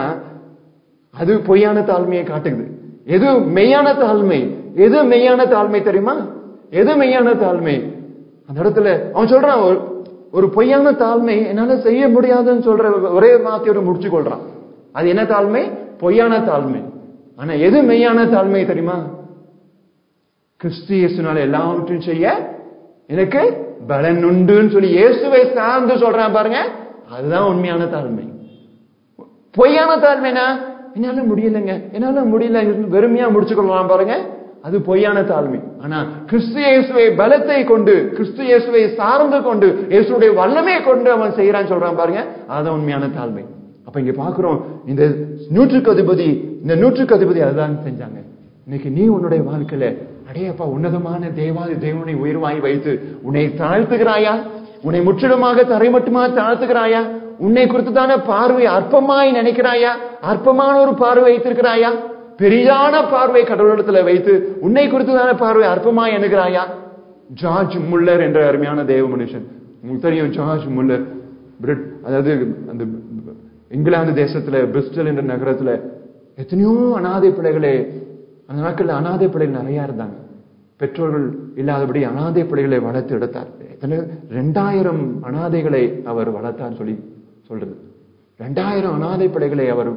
அது பொய்யான தாழ்மையை காட்டுது எது மெய்யான தாழ்மை எது மெய்யான தாழ்மை தெரியுமா எது மெய்யான தாழ்மை அந்த இடத்துல அவன் சொல்றான் ஒரு- ஒரு பொய்யான தாழ்மை என்னால செய்ய முடியாதுன்னு சொல்ற ஒரே வார்த்தையோட முடிச்சு கொள்றான் அது என்ன தாழ்மை பொய்யான தாழ்மை ஆனா எது மெய்யான தாழ்மை தெரியுமா கிறிஸ்து இயேசுனால எல்லாவற்றையும் செய்ய எனக்கு பலன் உண்டுன்னு சொல்லி இயேசுவை சார்ந்து சொல்றான் பாருங்க அதுதான் உண்மையான தாழ்மை பொய்யான தாழ்மைனா என்னால முடியலங்க என்னால முடியல வெறுமையா முடிச்சு கொள்ளலாம் பாருங்க அது பொய்யான தாழ்மை ஆனா கிறிஸ்து இயேசுவை பலத்தை கொண்டு கிறிஸ்து இயேசுவை சார்ந்து கொண்டு இயேசுடைய வல்லமையை கொண்டு அவன் செய்யறான்னு சொல்றான் பாருங்க அதுதான் உண்மையான தாழ்மை அப்ப இங்க பாக்குறோம் இந்த நூற்றுக்கு அதிபதி இந்த நூற்றுக்கு அதிபதி அதுதான் செஞ்சாங்க இன்னைக்கு நீ உன்னுடைய வாழ்க்கையில அடையப்பா உன்னதமான தேவாதி தேவனை உயர்வாய் வைத்து உன்னை தாழ்த்துகிறாயா உன்னை முற்றிலுமாக தரை மட்டுமா தாழ்த்துகிறாயா உன்னை குறித்துதான பார்வை அற்பமாய் நினைக்கிறாயா அற்பமான ஒரு பார்வை வைத்திருக்கிறாயா பெரியான பார்வை கடவுளிடத்துல வைத்து உன்னை குறித்துதான பார்வை அற்பமாய் எண்ணுகிறாயா ஜார்ஜ் முல்லர் என்ற அருமையான தேவ மனுஷன் உங்களுக்கு தெரியும் ஜார்ஜ் முல்லர் பிரிட் அதாவது அந்த இங்கிலாந்து தேசத்துல பிரிஸ்டல் என்ற நகரத்துல எத்தனையோ அனாதை பிள்ளைகளே அந்த நாட்கள்ல அனாதை பிள்ளைகள் நிறைய இருந்தாங்க பெற்றோர்கள் இல்லாதபடி அனாதை பிள்ளைகளை வளர்த்து எடுத்தார் எத்தனை ரெண்டாயிரம் அனாதைகளை அவர் வளர்த்தார் சொல்லி சொல்றது ரெண்டாயிரம் அனாதை பிள்ளைகளை அவர்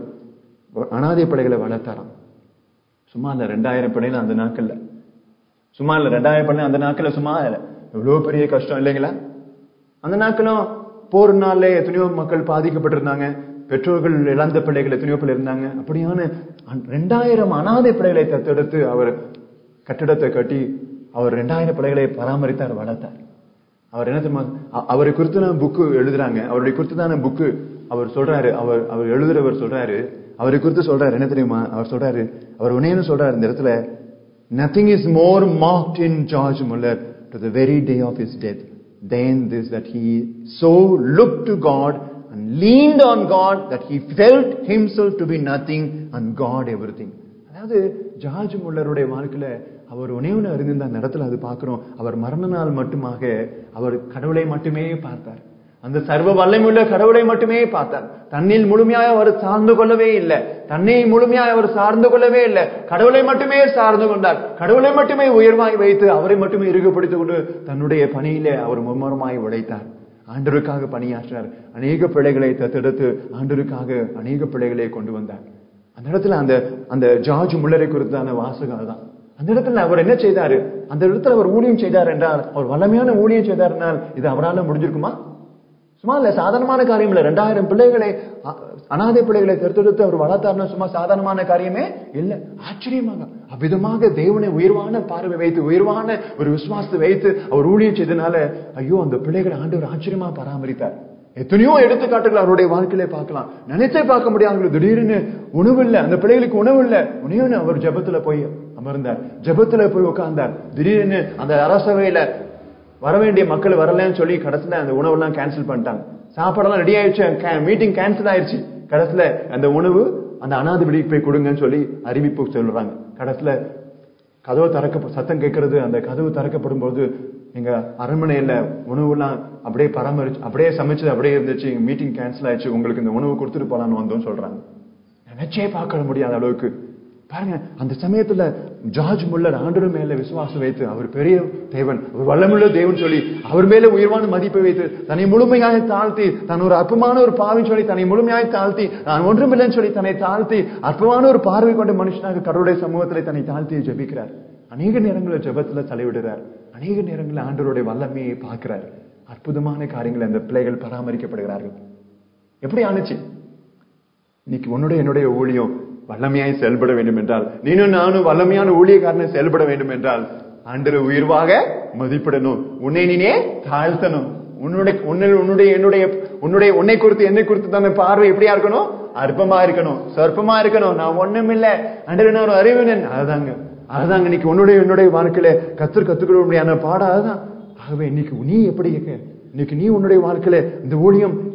அனாதை பிள்ளைகளை வளர்த்தாராம் சும்மா இல்ல ரெண்டாயிரம் பிள்ளைகள் அந்த நாட்கள்ல சும்மா இல்ல ரெண்டாயிரம் பிள்ளை அந்த நாட்கள்ல சும்மா இல்ல எவ்வளவு பெரிய கஷ்டம் இல்லைங்களா அந்த நாட்களும் போர் நாள்ல எத்தனையோ மக்கள் பாதிக்கப்பட்டிருந்தாங்க பெற்றோர்கள் இழந்த பிள்ளைகள் எத்தனையோ பிள்ளை இருந்தாங்க அப்படியான அ- ரெண்டாயிரம் அனாதை பிள்ளைகளை தத்தெடுத்து அவர் கட்டிடத்தை கட்டி அவர் ரெண்டாயிரம் பிள்ளைகளை பராமரித்தார் வளர்த்தார் அவர் என்ன தெரியுமா அ- அவரை குறித்து புக்கு எழுதுறாங்க அவருடைய குறித்துதான புக்கு அவர் சொல்றாரு அவர் அவர் எழுதுறவர் சொல்றாரு அவரை குறித்து சொல்றாரு என்ன தெரியுமா அவர் சொல்றாரு அவர் உன்னையும் சொல்றாரு இந்த இடத்துல Nothing is more marked in George Muller to the very day of his death than this that he so looked to God and leaned on God that he felt himself to be nothing and God everything. அதாவது George முல்லருடைய வாழ்க்கையில அவர் ஒன்னே ஒன்று அறிந்திருந்த அந்த இடத்துல அது பார்க்கிறோம் அவர் மரண நாள் மட்டுமாக அவர் கடவுளை மட்டுமே பார்த்தார் அந்த சர்வ வல்லமையுள்ள கடவுளை மட்டுமே பார்த்தார் தன்னில் முழுமையாய் அவர் சார்ந்து கொள்ளவே இல்லை தன்னை முழுமையாய் அவர் சார்ந்து கொள்ளவே இல்லை கடவுளை மட்டுமே சார்ந்து கொண்டார் கடவுளை மட்டுமே உயர்வாய் வைத்து அவரை மட்டுமே இறுகப்படுத்திக் கொண்டு தன்னுடைய பணியிலே அவர் மும்முரமாய் உழைத்தார் ஆண்டருக்காக பணியாற்றினார் அநேக பிள்ளைகளை தத்தெடுத்து ஆண்டருக்காக அநேக பிள்ளைகளை கொண்டு வந்தார் அந்த இடத்துல அந்த அந்த ஜார்ஜ் முல்லரை குறித்தான வாசகம் அதுதான் அந்த இடத்துல அவர் என்ன செய்தாரு அந்த இடத்துல அவர் ஊழியம் செய்தார் என்றால் அவர் வல்லமையான ஊழியம் செய்தார் என்றால் இது அவரால முடிஞ்சிருக்குமா சும்மா இல்ல சாதாரணமான காரியம் இல்ல ரெண்டாயிரம் பிள்ளைகளை அ- அனாதை பிள்ளைகளை தேர்ந்தெடுத்து அவர் வளர்த்தார்னா சும்மா சாதாரணமான காரியமே இல்ல ஆச்சரியமாக அவ்விதமாக தேவனை உயர்வான பார்வை வைத்து உயர்வான ஒரு விசுவாசத்தை வைத்து அவர் ஊழியம் செய்தனால ஐயோ அந்த பிள்ளைகளை ஆண்டவர் ஆச்சரியமா பராமரித்தார் எத்தனையோ எடுத்துக்காட்டுகள் அவருடைய வாழ்க்கையில பார்க்கலாம் நினைச்சே பார்க்க முடியாது திடீர்னு உணவு இல்ல அந்த பிள்ளைகளுக்கு உணவு இல்ல உணவுன்னு அவர் ஜெபத்துல போய் அமர்ந்தார் ஜெபத்துல போய் உட்கார்ந்தார் திடீர்னு அந்த அரசவையில வர வேண்டிய மக்கள் வரலன்னு சொல்லி கடைசியில அந்த உணவெல்லாம் கேன்சல் பண்ணிட்டாங்க சாப்பாடெல்லாம் ரெடி ஆயிடுச்சு மீட்டிங் கேன்சல் ஆயிடுச்சு கடைசியில அந்த உணவு அந்த அனாதிபதிக்கு போய் கொடுங்கன்னு சொல்லி அறிவிப்பு சொல்றாங்க கடைசியில கதவு திறக்க சத்தம் கேட்கறது அந்த கதவு திறக்கப்படும் போது எங்க அரண்மனையில உணவுலாம் அப்படியே பராமரிச்சு அப்படியே சமைச்சு அப்படியே இருந்துச்சு மீட்டிங் கேன்சல் ஆயிடுச்சு உங்களுக்கு இந்த உணவு கொடுத்துட்டு போலான்னு வந்தோம்னு சொல்றாங்க நினைச்சே பார்க்க முடியாத அளவுக்கு பாருங்க அந்த சமயத்துல ஜார்ஜ் முல்லர் ஆண்டவர் மேல விசுவாசம் வைத்து அவர் பெரிய தேவன் ஒரு வல்லமுள்ள தேவன் சொல்லி அவர் மேல உயர்வான மதிப்பை வைத்து தன்னை முழுமையாக தாழ்த்தி தான் ஒரு அற்பமான ஒரு பாவின்னு சொல்லி தன்னை முழுமையாக தாழ்த்தி நான் ஒன்றுமில்லைன்னு சொல்லி தன்னை தாழ்த்தி அற்பமான ஒரு பார்வை கொண்ட மனுஷனாக கடவுளுடைய சமூகத்துல தன்னை தாழ்த்தி ஜெபிக்கிறார் அநேக நேரங்களில் ஜெபத்துல தலைவிடுறார் அநேக நேரங்களில் ஆண்டவருடைய வல்லமையை பார்க்கிறார் அற்புதமான காரியங்களை அந்த பிள்ளைகள் பராமரிக்கப்படுகிறார்கள் எப்படி ஆணுச்சு இன்னைக்கு உன்னுடைய என்னுடைய ஊழியம் வல்லமையாய் செயல்பட வேண்டும் என்றால் நீனும் நானும் வல்லமையான ஊழியக்காரனை செயல்பட வேண்டும் என்றால் ஆண்டரை உயர்வாக மதிப்பிடணும் உன்னை நீனே தாழ்த்தணும் உன்னுடைய உன்னுடைய உன்னுடைய என்னுடைய உன்னுடைய உன்னை குறித்து என்னை குறித்து தானே பார்வை எப்படியா இருக்கணும் அற்பமா இருக்கணும் சொற்பமா இருக்கணும் நான் ஒண்ணும் இல்ல அண்டர் நான் ஒரு அறிவினன் அதுதாங்க அதுதாங்க இன்னைக்கு உன்னுடைய என்னுடைய வாழ்க்கையில கத்து கத்துக்கிற முடியாத பாடம் அதுதான் ஆகவே இன்னைக்கு நீ எப்படி இருக்க இன்னைக்கு நீ உன்னுடைய வாழ்க்கையில இந்த ஊழியம்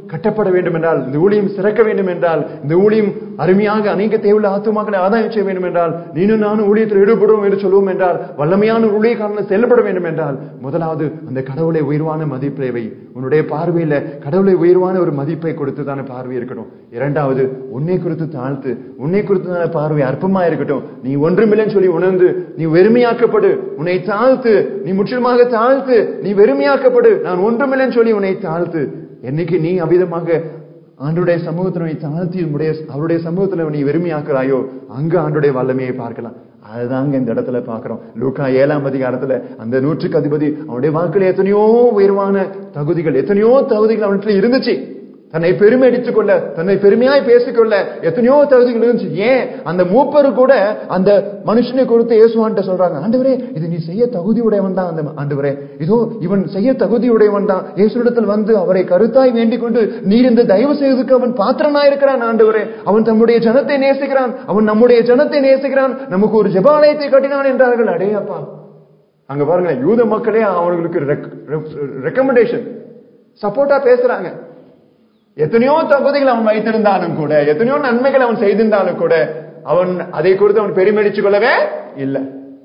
கட்டப்பட வேண்டும் என்றால் இந்த ஊழியம் சிறக்க வேண்டும் என்றால் இந்த ஊழியம் அருமையாக அநேக தேவையுள்ள ஆத்துமாக்களை ஆதாயம் செய்ய வேண்டும் என்றால் நீனும் நானும் ஊழியத்தில் ஈடுபடுவோம் என்று சொல்லுவோம் என்றால் வல்லமையான ஊழியக்காரனை செயல்பட வேண்டும் என்றால் முதலாவது அந்த கடவுளை உயர்வான மதிப்பை உன்னுடைய பார்வையில கடவுளை உயர்வான ஒரு மதிப்பை கொடுத்துதான பார்வை இருக்கட்டும் இரண்டாவது உன்னை குறித்து தாழ்த்து உன்னை குறித்து பார்வை அற்பமா இருக்கட்டும் நீ ஒன்றுமில்லைன்னு சொல்லி உணர்ந்து நீ வெறுமையாக்கப்படு உன்னை தாழ்த்து நீ முற்றிலுமாக தாழ்த்து நீ வெறுமையாக்கப்படு நான் ஒன்றுமில்லைன்னு சொல்லி உன்னை தாழ்த்து என்னைக்கு நீ அவிதமாக ஆண்டுடைய சமூகத்தில் நீ தாழ்த்தி உன்னுடைய அவருடைய சமூகத்துல நீ வெறுமையாக்குறாயோ அங்க ஆண்டுடைய வல்லமையை பார்க்கலாம் அதுதாங்க இந்த இடத்துல பாக்குறோம் லூக்கா ஏழாம் அதிகாரத்துல அந்த நூற்றுக்கு அதிபதி அவனுடைய வாக்குல எத்தனையோ உயர்வான தகுதிகள் எத்தனையோ தகுதிகள் அவனுக்கு இருந்துச்சு தன்னை பெருமை அடித்துக் கொள்ள தன்னை பெருமையாய் பேசிக்கொள்ள எத்தனையோ தகுதிகள் இருந்துச்சு ஏன் அந்த மூப்பரு கூட அந்த மனுஷனை கொடுத்து இயேசுவான்ட்ட சொல்றாங்க ஆண்டவரே இது நீ செய்ய தகுதியுடையவன் தான் அந்த ஆண்டவரே இதோ இவன் செய்ய தகுதியுடையவன் தான் இயேசுடத்தில் வந்து அவரை கருத்தாய் வேண்டிக் கொண்டு நீர் இந்த தயவு செய்ததுக்கு அவன் பாத்திரனாய் இருக்கிறான் ஆண்டவரே அவன் தம்முடைய ஜனத்தை நேசிக்கிறான் அவன் நம்முடைய ஜனத்தை நேசிக்கிறான் நமக்கு ஒரு ஜபாலயத்தை கட்டினான் என்றார்கள் அடே அப்பா அங்க பாருங்க யூத மக்களே அவர்களுக்கு ரெக்கமெண்டேஷன் சப்போர்ட்டா பேசுறாங்க எத்தனையோ தகுதிகள் அவன் வைத்திருந்தாலும் கூட எத்தனையோ நன்மைகள் அவன் செய்திருந்தாலும் கூட அவன் அதை குறித்து அவன் பெருமைடிச்சு கொள்ளவே இல்லை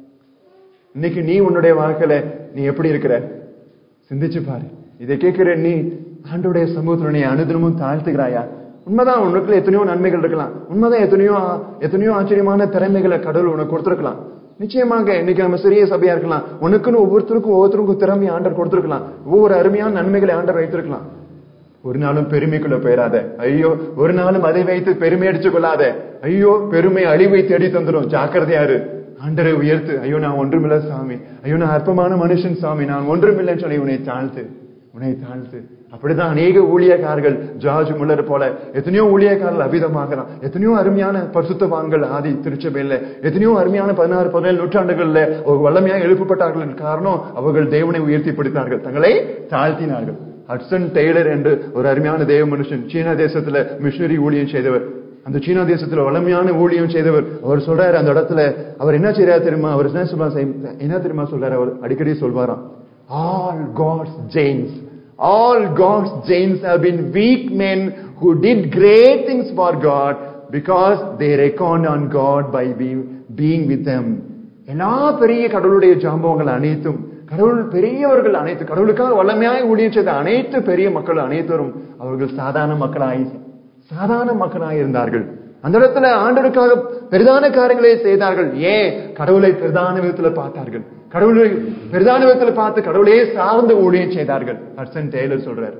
இன்னைக்கு நீ உன்னுடைய வாழ்க்கையில நீ எப்படி இருக்கிற சிந்திச்சு பாரு இதை கேட்கிற நீ ஆண்டுடைய சமூகத்துல நீ அனுதினமும் தாழ்த்துகிறாயா உண்மைதான் உனக்குள்ள எத்தனையோ நன்மைகள் இருக்கலாம் உண்மைதான் எத்தனையோ எத்தனையோ ஆச்சரியமான திறமைகளை கடவுள் உனக்கு கொடுத்திருக்கலாம் நிச்சயமாக இன்னைக்கு நம்ம சிறிய சபையா இருக்கலாம் உனக்குன்னு ஒவ்வொருத்தருக்கும் ஒவ்வொருத்தருக்கும் திறமை ஆண்டர் கொடுத்திருக்கலாம் ஒவ்வொரு அருமையான நன்மைகளை ஆண்டர் வைத்திருக்கலாம் ஒரு நாளும் பெருமைக்குள்ள போயிடாத ஐயோ ஒரு நாளும் அதை வைத்து பெருமை அடிச்சு கொள்ளாத ஐயோ பெருமை அழிவை தேடி தந்துடும் ஜாக்கிரதையாரு ஆண்டரை உயர்த்து ஐயோ நான் ஒன்றுமில்ல சாமி ஐயோ நான் அற்பமான மனுஷன் சாமி நான் ஒன்றுமில்லைன்னு சொல்லி உன்னை தாழ்த்து உன்னை தாழ்த்து அப்படிதான் அநேக ஊழியக்காரர்கள் ஜார்ஜ் முல்லர் போல எத்தனையோ ஊழியக்காரர்கள் அபிதமாகலாம் எத்தனையோ அருமையான பரிசுத்தவான்கள் ஆதி திருச்சபையில எத்தனையோ அருமையான பதினாறு பதினேழு நூற்றாண்டுகள்ல ஒரு வல்லமையாக எழுப்பப்பட்டார்கள் காரணம் அவர்கள் தேவனை உயர்த்தி பிடித்தார்கள் தங்களை தாழ்த்தினார்கள் ஹட்சன் டெய்லர் என்று ஒரு அருமையான தேவ மனுஷன் சீனா தேசத்துல மிஷினரி ஊழியம் செய்தவர் அந்த சீனா தேசத்துல வளமையான ஊழியம் செய்தவர் அவர் சொல்றாரு அந்த இடத்துல அவர் என்ன செய்யறாரு தெரியுமா அவர் என்ன சொல்றா என்ன தெரியுமா சொல்றாரு அவர் அடிக்கடி சொல்வாராம் all God's giants all God's giants have been weak men who did great things for God because they reckoned on God by being, being with them எல்லா பெரிய கடவுளுடைய ஜாம்பவங்கள் அனைத்தும் கடவுள் பெரியவர்கள் அனைத்து கடவுளுக்காக வல்லமையாய் ஊழியம் செய்த அனைத்து பெரிய மக்கள் அனைத்தரும் அவர்கள் சாதாரண மக்களாய் சாதாரண மக்களாய் இருந்தார்கள் அந்த இடத்துல ஆண்டவருக்காக பெரிதான காரியங்களை செய்தார்கள் ஏன் கடவுளை பிரதான விதத்துல பார்த்தார்கள் கடவுளை பிரதான விதத்துல பார்த்து கடவுளையே சார்ந்து ஊழியம் செய்தார்கள் ஹட்சன் டெய்லர் சொல்றார்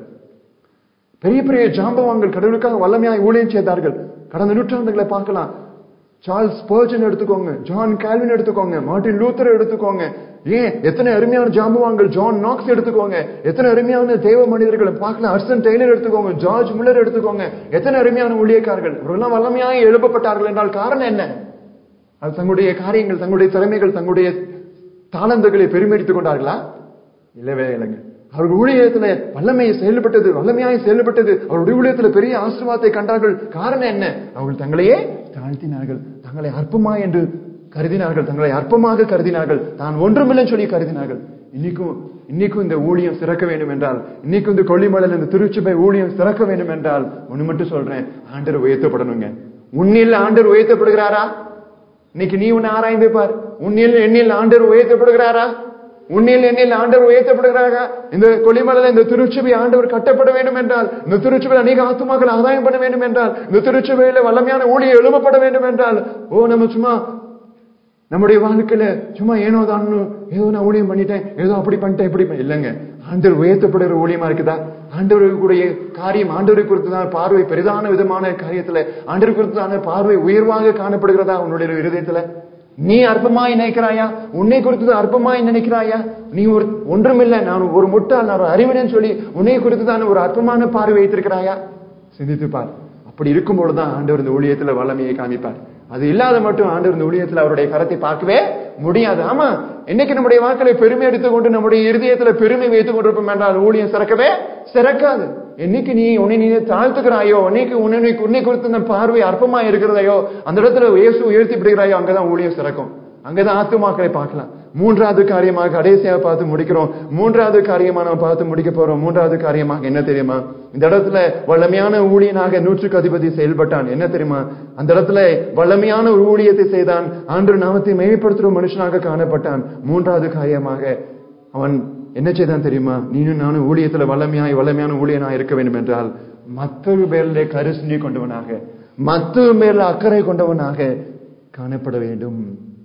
பெரிய பெரிய ஜாம்பவான்கள் கடவுளுக்காக வல்லமையாய் ஊழியம் செய்தார்கள் கடந்த நூற்றாண்டுகளை பார்க்கலாம் சார்ல்ஸ் பர்ஜன் எடுத்துக்கோங்க ஜான் கால்வின் எடுத்துக்கோங்க மார்டின் லூத்தர் எடுத்துக்கோங்க ஏன் எத்தனை அருமையான ஜாம்பவான்கள் ஜான் நாக்ஸ் எடுத்துக்கோங்க எத்தனை அருமையான தேவ மனிதர்களை பார்க்கலாம் அர்சன் டெய்லர் எடுத்துக்கோங்க ஜார்ஜ் முல்லர் எடுத்துக்கோங்க எத்தனை அருமையான ஊழியக்காரர்கள் அவர்களெல்லாம் வல்லமையாக எழுப்பப்பட்டார்கள் என்றால் காரணம் என்ன அது தங்களுடைய காரியங்கள் தங்களுடைய திறமைகள் தங்களுடைய தாளந்துகளை பெருமெடுத்துக் கொண்டார்களா இல்லவே இல்லைங்க அவர்கள் ஊழியத்துல வல்லமையை செயல்பட்டது வல்லமையாய் செயல்பட்டது அவருடைய ஊழியத்துல பெரிய ஆசீர்வாதத்தை கண்டார்கள் காரணம் என்ன அவர்கள் தங்களையே தாழ்த்தினார்கள் தங்களை அற்பமா என்று கருதினார்கள் தங்களை அற்பமாக கருதினார்கள் தான் ஒன்றுமில்லைன்னு சொல்லி கருதினார்கள் இன்னைக்கும் இன்னைக்கும் இந்த ஊழியம் சிறக்க வேண்டும் என்றால் இன்னைக்கும் இந்த கொல்லிமலையில் இந்த திருச்சிபை ஊழியம் சிறக்க வேண்டும் என்றால் ஒண்ணு மட்டும் சொல்றேன் ஆண்டர் உயர்த்தப்படணுங்க உன்னில் ஆண்டர் உயர்த்தப்படுகிறாரா இன்னைக்கு நீ உன்னை ஆராய்ந்து பார் உன்னில் எண்ணில் ஆண்டர் உயர்த்தப்படுகிறாரா உன்னில் எண்ணில் ஆண்டவர் உயர்த்தப்படுகிறாரா இந்த கொல்லிமலையில இந்த திருச்சபை ஆண்டவர் கட்டப்பட வேண்டும் என்றால் இந்த திருச்சபையில் அநேக ஆத்துமாக்கள் ஆதாயம் பண்ண வேண்டும் என்றால் இந்த திருச்சபையில வல்லமையான ஊழியை எழுப்பப்பட வேண்டும் என்றால் ஓ நம்ம சும்மா நம்முடைய வாழ்க்கையில சும்மா ஏனோ தான் ஏதோ நான் ஊழியம் பண்ணிட்டேன் ஏதோ அப்படி பண்ணிட்டேன் இப்படி பண்ண- இல்லைங்க ஆண்டவர் உயர்த்தப்படுகிற ஊழியமா இருக்குதா ஆண்டவருக்குடைய காரியம் ஆண்டவரை குறித்துதான் பார்வை பெரிதான விதமான காரியத்துல ஆண்டவர் குறித்துதான பார்வை உயர்வாக காணப்படுகிறதா உன்னுடைய இருதயத்துல நீ அற்பமாய் நினைக்கிறாயா உன்னை குறித்து அற்பமாய் நினைக்கிறாயா நீ ஒரு ஒன்றுமில்லை நான் ஒரு முட்டாள் நான் ஒரு அறிவினன் சொல்லி உன்னை குறித்து தான் ஒரு அற்பமான பார்வை வைத்திருக்கிறாயா சிந்தித்து பார் அப்படி இருக்கும் பொழுதுதான் ஆண்டவர் இந்த ஊழியத்துல வல்லமையை காமிப்பார் அது இல்லாத மட்டும் ஆண்டவர் இந்த ஊழியத்துல அவருடைய கரத்தை பார்க்கவே முடியாது ஆமா என்னைக்கு நம்முடைய வாக்களை பெருமை எடுத்துக்கொண்டு நம்முடைய இருதயத்துல பெருமை வைத்துக் கொண்டிருப்போம் என்றால் ஊழியம் சிறக்கவே சிறக்காது என்னைக்கு நீ உன்னை நீ தாழ்த்துக்கிறாயோ உன்னைக்கு உன்னை உன்னை குறித்து அந்த பார்வை அற்பமா இருக்கிறதையோ அந்த இடத்துல இயேசு உயர்த்தி விடுகிறாயோ அங்கதான் ஊழியம் சிறக்கும் அங்கதான் ஆத்துமாக்களை பார்க்கலாம் மூன்றாவது காரியமாக கடைசியாக பார்த்து முடிக்கிறோம் மூன்றாவது காரியமா நம்ம பார்த்து முடிக்க போறோம் மூன்றாவது காரியமாக என்ன தெரியுமா இந்த இடத்துல வல்லமையான ஊழியனாக நூற்றுக்கு அதிபதி செயல்பட்டான் என்ன தெரியுமா அந்த இடத்துல வல்லமையான ஒரு ஊழியத்தை செய்தான் ஆண்டு நாமத்தை மேம்படுத்துற மனுஷனாக காணப்பட்டான் மூன்றாவது காரியமாக அவன் என்ன செய்தான் தெரியுமா நீனும் நானும் ஊழியத்துல வல்லமையாய் வல்லமையான ஊழியனாய் இருக்க வேண்டும் என்றால் மற்றொரு பேரிலே கருசுண்டி கொண்டவனாக மற்றொரு மேல அக்கறை கொண்டவனாக காணப்பட வேண்டும்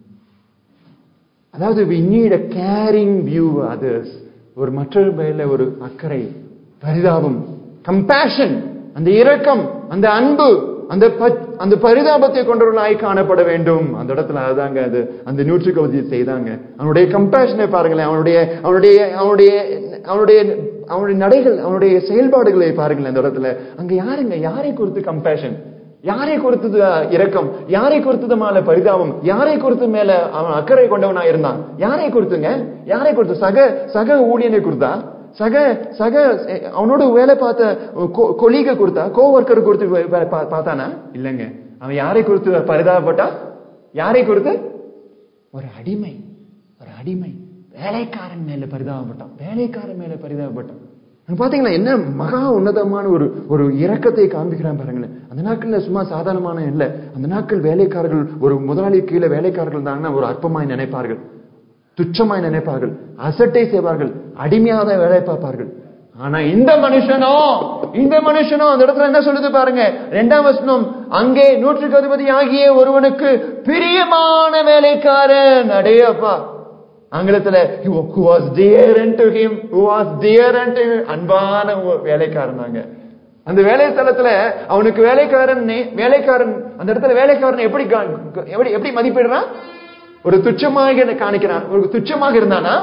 அதாவது we need a caring view of others ஒரு மற்றொரு மேல ஒரு அக்கறை பரிதாபம் கம்பேஷன் அந்த இரக்கம் அந்த அன்பு அந்த ப- அந்த பரிதாபத்தை கொண்டவர்களாய் காணப்பட வேண்டும் அந்த இடத்துல அதாங்க அது அந்த நூற்று கவிதை செய்தாங்க அவனுடைய கம்பேஷனை பாருங்களேன் அவனுடைய அவனுடைய அவனுடைய அவனுடைய அவனுடைய நடைகள் அவனுடைய செயல்பாடுகளை பாருங்களேன் அந்த இடத்துல அங்க யாருங்க யாரை குறித்து கம்பேஷன் யாரை குறித்தது அஹ், இரக்கம் யாரை குறித்தது மேல பரிதாபம் யாரை குறித்து மேல அவன் அக்கறை கொண்டவனா இருந்தான் யாரை குறித்துங்க யாரை குறித்து சக சக ஊழியனை குறித்தா சக சக அஹ், அவனோட வேலை பார்த்த கொலீக கொடுத்தா கோ ஒர்க்கர் கொடுத்து வே- வே- பா- பார்த்தானா இல்லைங்க அவன் யாரை குறித்து பரிதாபப்பட்டா யாரை குறித்து ஒரு அடிமை ஒரு அடிமை வேலைக்காரன் மேல பரிதாபப்பட்டான் வேலைக்காரன் மேல பரிதாபப்பட்டான் அங்க பாத்தீங்களா என்ன மகா உன்னதமான ஒரு ஒரு இரக்கத்தை காண்பிக்கிறான் பாருங்களேன் அந்த நாட்கள்ல சும்மா சாதாரணமான இல்ல அந்த நாட்கள் வேலைக்காரர்கள் ஒரு முதலாளி கீழே வேலைக்காரர்கள் இருந்தாங்கன்னா ஒரு அற்பமாய் நினைப்பார்கள் துச்சமாய் நினைப்பார்கள் அசட்டை செய்வார்கள் அடிமையாக வேலை பார்ப்பார்கள் ஆனா இந்த மனுஷனோ இந்த மனுஷனோ அந்த இடத்துல என்ன சொல்லுது பாருங்க இரண்டாம் வசனம் அங்கே நூற்றுக்கு அதிபதி ஆகிய ஒருவனுக்கு பிரியமான வேலைக்காரன் அடேயப்பா ஆங்கிலத்துல who who was dear unto him who was dear unto him அன்பான ஒரு வேலைக்காரனாங்க அந்த வேலை ஸ்தலத்துல அவனுக்கு வேலைக்காரன் நே- வேலைக்காரன் அந்த இடத்துல வேலைக்காரன் எப்படி கா- எப்படி எப்படி மதிப்பிடுறான் ஒரு துச்சமாக காணிக்கிறான் ஒரு துச்சமாக இருந்தானா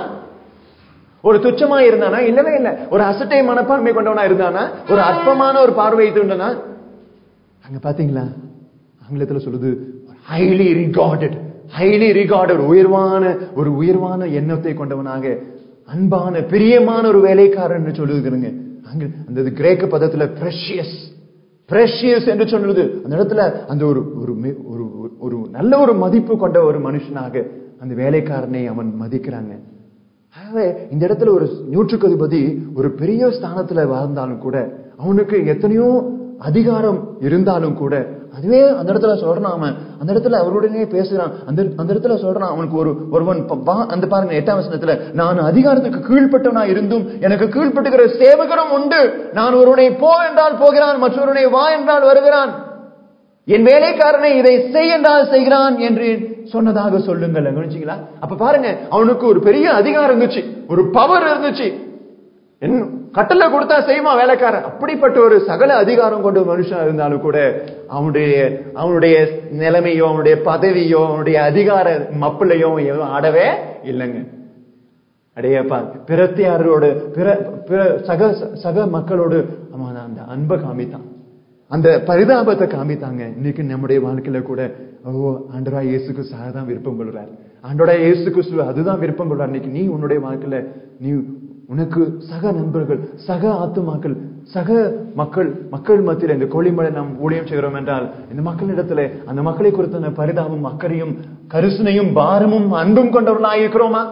ஒரு துச்சமா இருந்தானா இல்லவே இல்ல ஒரு அசட்டை மனப்பான்மை கொண்டவனா இருந்தானா ஒரு அற்பமான ஒரு பார்வை இருந்தானா அங்க பாத்தீங்களா ஆங்கிலத்துல சொல்லுது ஹைலி ரிகார்டட் ஹைலி ரிகார்டட் உயர்வான ஒரு உயர்வான எண்ணத்தை கொண்டவனாக அன்பான பிரியமான ஒரு வேலைக்காரன் சொல்லுதுங்க அங்க அந்த இது கிரேக்க பதத்துல பிரஷியஸ் பிரஷியஸ் என்று சொல்லுது அந்த இடத்துல அந்த ஒரு ஒரு மி- ஒரு ஒரு- ஒரு நல்ல ஒரு மதிப்பு கொண்ட ஒரு மனுஷனாக அந்த வேலைக்காரனை அவன் மதிக்கிறாங்க ஆகவே இந்த இடத்துல ஒரு நூற்றுக்கு அதிபதி ஒரு பெரிய ஸ்தானத்துல வாழ்ந்தாலும் கூட அவனுக்கு எத்தனையோ அதிகாரம் இருந்தாலும் கூட அதுவே அந்த இடத்துல சொல்றான் அவன் அந்த இடத்துல அவருடனே பேசுறான் அந்த அந்த இடத்துல சொல்றான் அவனுக்கு ஒரு ஒருவன் ப- பா- அந்த பாருங்க எட்டாம் வசனத்துல நான் அதிகாரத்துக்கு கீழ்ப்பட்டவனா இருந்தும் எனக்கு கீழ்ப்பட்டுகிற சேவகரும் உண்டு நான் ஒருவனை போ என்றால் போகிறான் மற்றொருவனை வா என்றால் வருகிறான் என் வேலைக்காரனை இதை செய் என்றால் செய்கிறான் என்று சொன்னதாக சொல்லுங்கள் கவனிச்சீங்களா அப்ப பாருங்க அவனுக்கு ஒரு பெரிய அதிகாரம் இருந்துச்சு ஒரு பவர் இருந்துச்சு என் கட்டளை கொடுத்தா செய்யுமா வேலைக்காரன் அப்படிப்பட்ட ஒரு சகல அதிகாரம் கொண்ட மனுஷன் இருந்தாலும் கூட அவனுடைய அவனுடைய நிலைமையோ அவனுடைய பதவியோ அவனுடைய அதிகார மப்பிளையோ எதுவும் ஆடவே இல்லைங்க அடையப்பா பிரத்தியாரோடு பிற பிற சக சக மக்களோடு அவன் அந்த அன்பை காமித்தான் அந்த பரிதாபத்தை காமித்தாங்க இன்னைக்கு நம்முடைய வாழ்க்கையில கூட ஓ ஆண்டரா இயேசுக்கு தான் விருப்பம் கொள்றார் ஆண்டோட இயேசு கிறிஸ்து அதுதான் விருப்பம் கொள்றார் இன்னைக்கு நீ உன்னுடைய வாழ்க்கையில நீ உனக்கு சக நண்பர்கள் சக ஆத்துமாக்கள் சக மக்கள் மக்கள் மத்தியில இந்த கோழிமலை நாம் ஊழியம் செய்கிறோம் என்றால் இந்த மக்களிடத்துல அந்த மக்களை குறித்த பரிதாபம் அக்கறையும் கருசனையும் பாரமும் அன்பும் கொண்டவர்களாக இருக்கிறோமா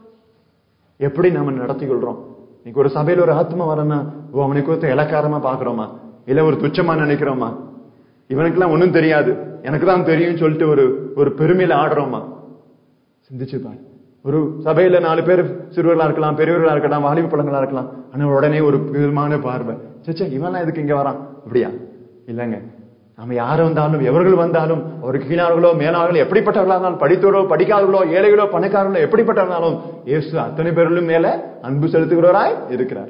எப்படி நாம நடத்தி கொள்றோம் இன்னைக்கு ஒரு சபையில ஒரு ஆத்மா வரனா ஓ அவனை குறித்து இலக்காரமா பாக்குறோமா இல்ல ஒரு துச்சமா நினைக்கிறோமா இவனுக்கெல்லாம் ஒண்ணும் தெரியாது எனக்கு தான் தெரியும் சொல்லிட்டு ஒரு ஒரு பெருமையில ஆடுறோமா சிந்திச்சு பாரு ஒரு சபையில நாலு பேர் சிறுவர்களா இருக்கலாம் பெரியவர்களா இருக்கலாம் வாலிப பழங்களா இருக்கலாம் ஆனா உடனே ஒரு பெருமான பார்வை சச்சா இவன்லாம் எதுக்கு இங்க வரான் அப்படியா இல்லங்க நாம யார் வந்தாலும் எவர்கள் வந்தாலும் ஒரு கீழார்களோ மேலார்களோ எப்படிப்பட்டவர்களா இருந்தாலும் படித்தவர்களோ படிக்காதவர்களோ ஏழைகளோ பணக்காரர்களோ எப்படிப்பட்டவர்களாலும் இயேசு அத்தனை பேரிலும் மேல அன்பு செலுத்துகிறவராய் இருக்கிறார்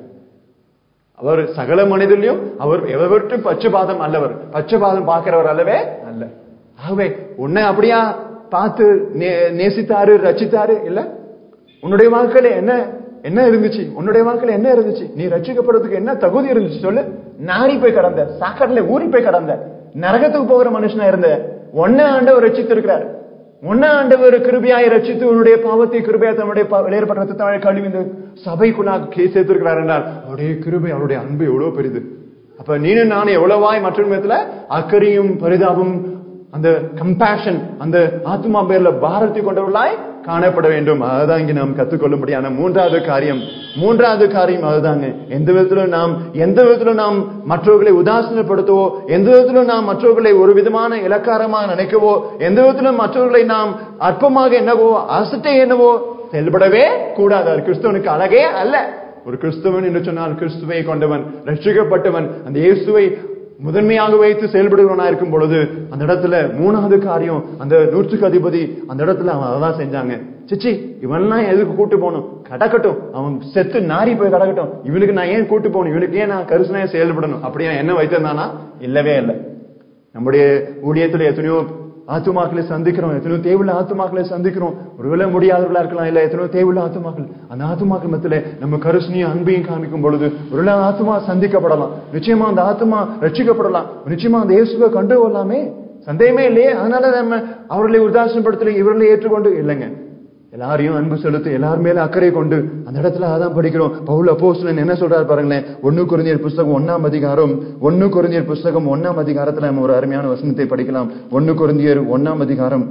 அவர் சகல மனிதனையும் அவர் எவருக்கும் பச்சபாதம் அல்லவர் பச்சபாதம் பார்க்கிறவர் அல்லவே அல்ல ஆகவே உன்னை அப்படியா பார்த்து நே- நேசித்தாரு ரச்சித்தாரு இல்ல உன்னுடைய வாழ்க்கையில என்ன என்ன இருந்துச்சு உன்னுடைய வாழ்க்கையில என்ன இருந்துச்சு நீ ரட்சிக்கப்படுறதுக்கு என்ன தகுதி இருந்துச்சு சொல்லு நாரி போய் கடந்த சாக்கடையில ஊறி போய் கடந்த நரகத்துக்கு போகிற மனுஷனா இருந்த ஒன்ன ஆண்டவர் ரட்சித்து இருக்கிறார் உன்ன ஆண்டவர் கிருபியாய் ரட்சித்து உன்னுடைய பாவத்தை கிருபையா தன்னுடைய பா- வெளியேறப்பட்ட ரத்தத்தாலே கழுவி இந்த சபைக்குள்ளாக கே சேர்த்திருக்கிறார் என்றால் அவருடைய கிருபை அவருடைய அன்பு எவ்வளவு பெரிது அப்ப நீனும் நானும் எவ்வளவாய் மற்றொரு விதத்துல அக்கறையும் பரிதாபம் அந்த கம்பேஷன் அந்த ஆத்மா பேர்ல பாரத்தை கொண்டவர்களாய் காணப்பட வேண்டும் அதுதான் இங்க நாம் கத்துக்கொள்ளும்படியான மூன்றாவது காரியம் மூன்றாவது காரியம் அதுதாங்க எந்த விதத்திலும் நாம் எந்த விதத்திலும் நாம் மற்றவர்களை உதாசீனப்படுத்தவோ எந்த விதத்திலும் நாம் மற்றவர்களை ஒரு விதமான இலக்காரமாக நினைக்கவோ எந்த விதத்திலும் மற்றவர்களை நாம் அற்பமாக என்னவோ அசட்டை என்னவோ செயல்படவே கூடாது அது கிறிஸ்தவனுக்கு அழகே அல்ல ஒரு கிறிஸ்தவன் என்று சொன்னால் கிறிஸ்துவை கொண்டவன் ரட்சிக்கப்பட்டவன் அந்த இயேசுவை முதன்மையாக வைத்து செயல்படுகிறவனா இருக்கும் பொழுது அந்த இடத்துல மூணாவது காரியம் அந்த நூற்றுக்கு அதிபதி அந்த இடத்துல அவன் அதான் செஞ்சாங்க சிச்சி இவன்லாம் எதுக்கு கூட்டு போகணும் கடக்கட்டும் அவன் செத்து நாரி போய் கடக்கட்டும் இவனுக்கு நான் ஏன் கூட்டு போகணும் இவனுக்கு ஏன் நான் கருசனையா செயல்படணும் அப்படியா என்ன வைத்திருந்தானா இல்லவே இல்லை நம்முடைய ஊழியத்துல எத்தனையோ ஆத்துமாக்களை சந்திக்கிறோம் எத்தனையோ தேவையில்ல ஆத்துமாக்களை சந்திக்கிறோம் ஒருவேளை முடியாதவர்களா இருக்கலாம் இல்ல எத்தனையோ தேவையில்ல ஆத்துமாக்கள் அந்த ஆத்துமாக்கள் மத்தியில நம்ம கருசனையும் அன்பையும் காமிக்கும் பொழுது ஒருவேளை ஆத்துமா சந்திக்கப்படலாம் நிச்சயமா அந்த ஆத்துமா ரட்சிக்கப்படலாம் நிச்சயமா அந்த இயேசுவை கண்டு கொள்ளலாமே சந்தேகமே இல்லையே அதனால நம்ம அவர்களை உதாசனப்படுத்தல இவர்களை ஏற்றுக்கொண்டு இல்லைங்க எல்லாரையும் அன்பு செலுத்தி எல்லார் மேல அக்கறை கொண்டு அந்த இடத்துல அதான் படிக்கிறோம் பவுல் அப்போஸ்தலன் என்ன சொல்றாரு பாருங்களேன் ஒன்னு குருந்தியர் புஸ்தகம் ஒன்னாம் அதிகாரம் ஒன்னு குருந்தியர் புஸ்தகம் ஒன்னாம் அதிகாரத்துல நம்ம ஒரு அருமையான வசனத்தை படிக்கலாம் ஒன்னு குருந்தியர் ஒன்னாம் அதிகாரம்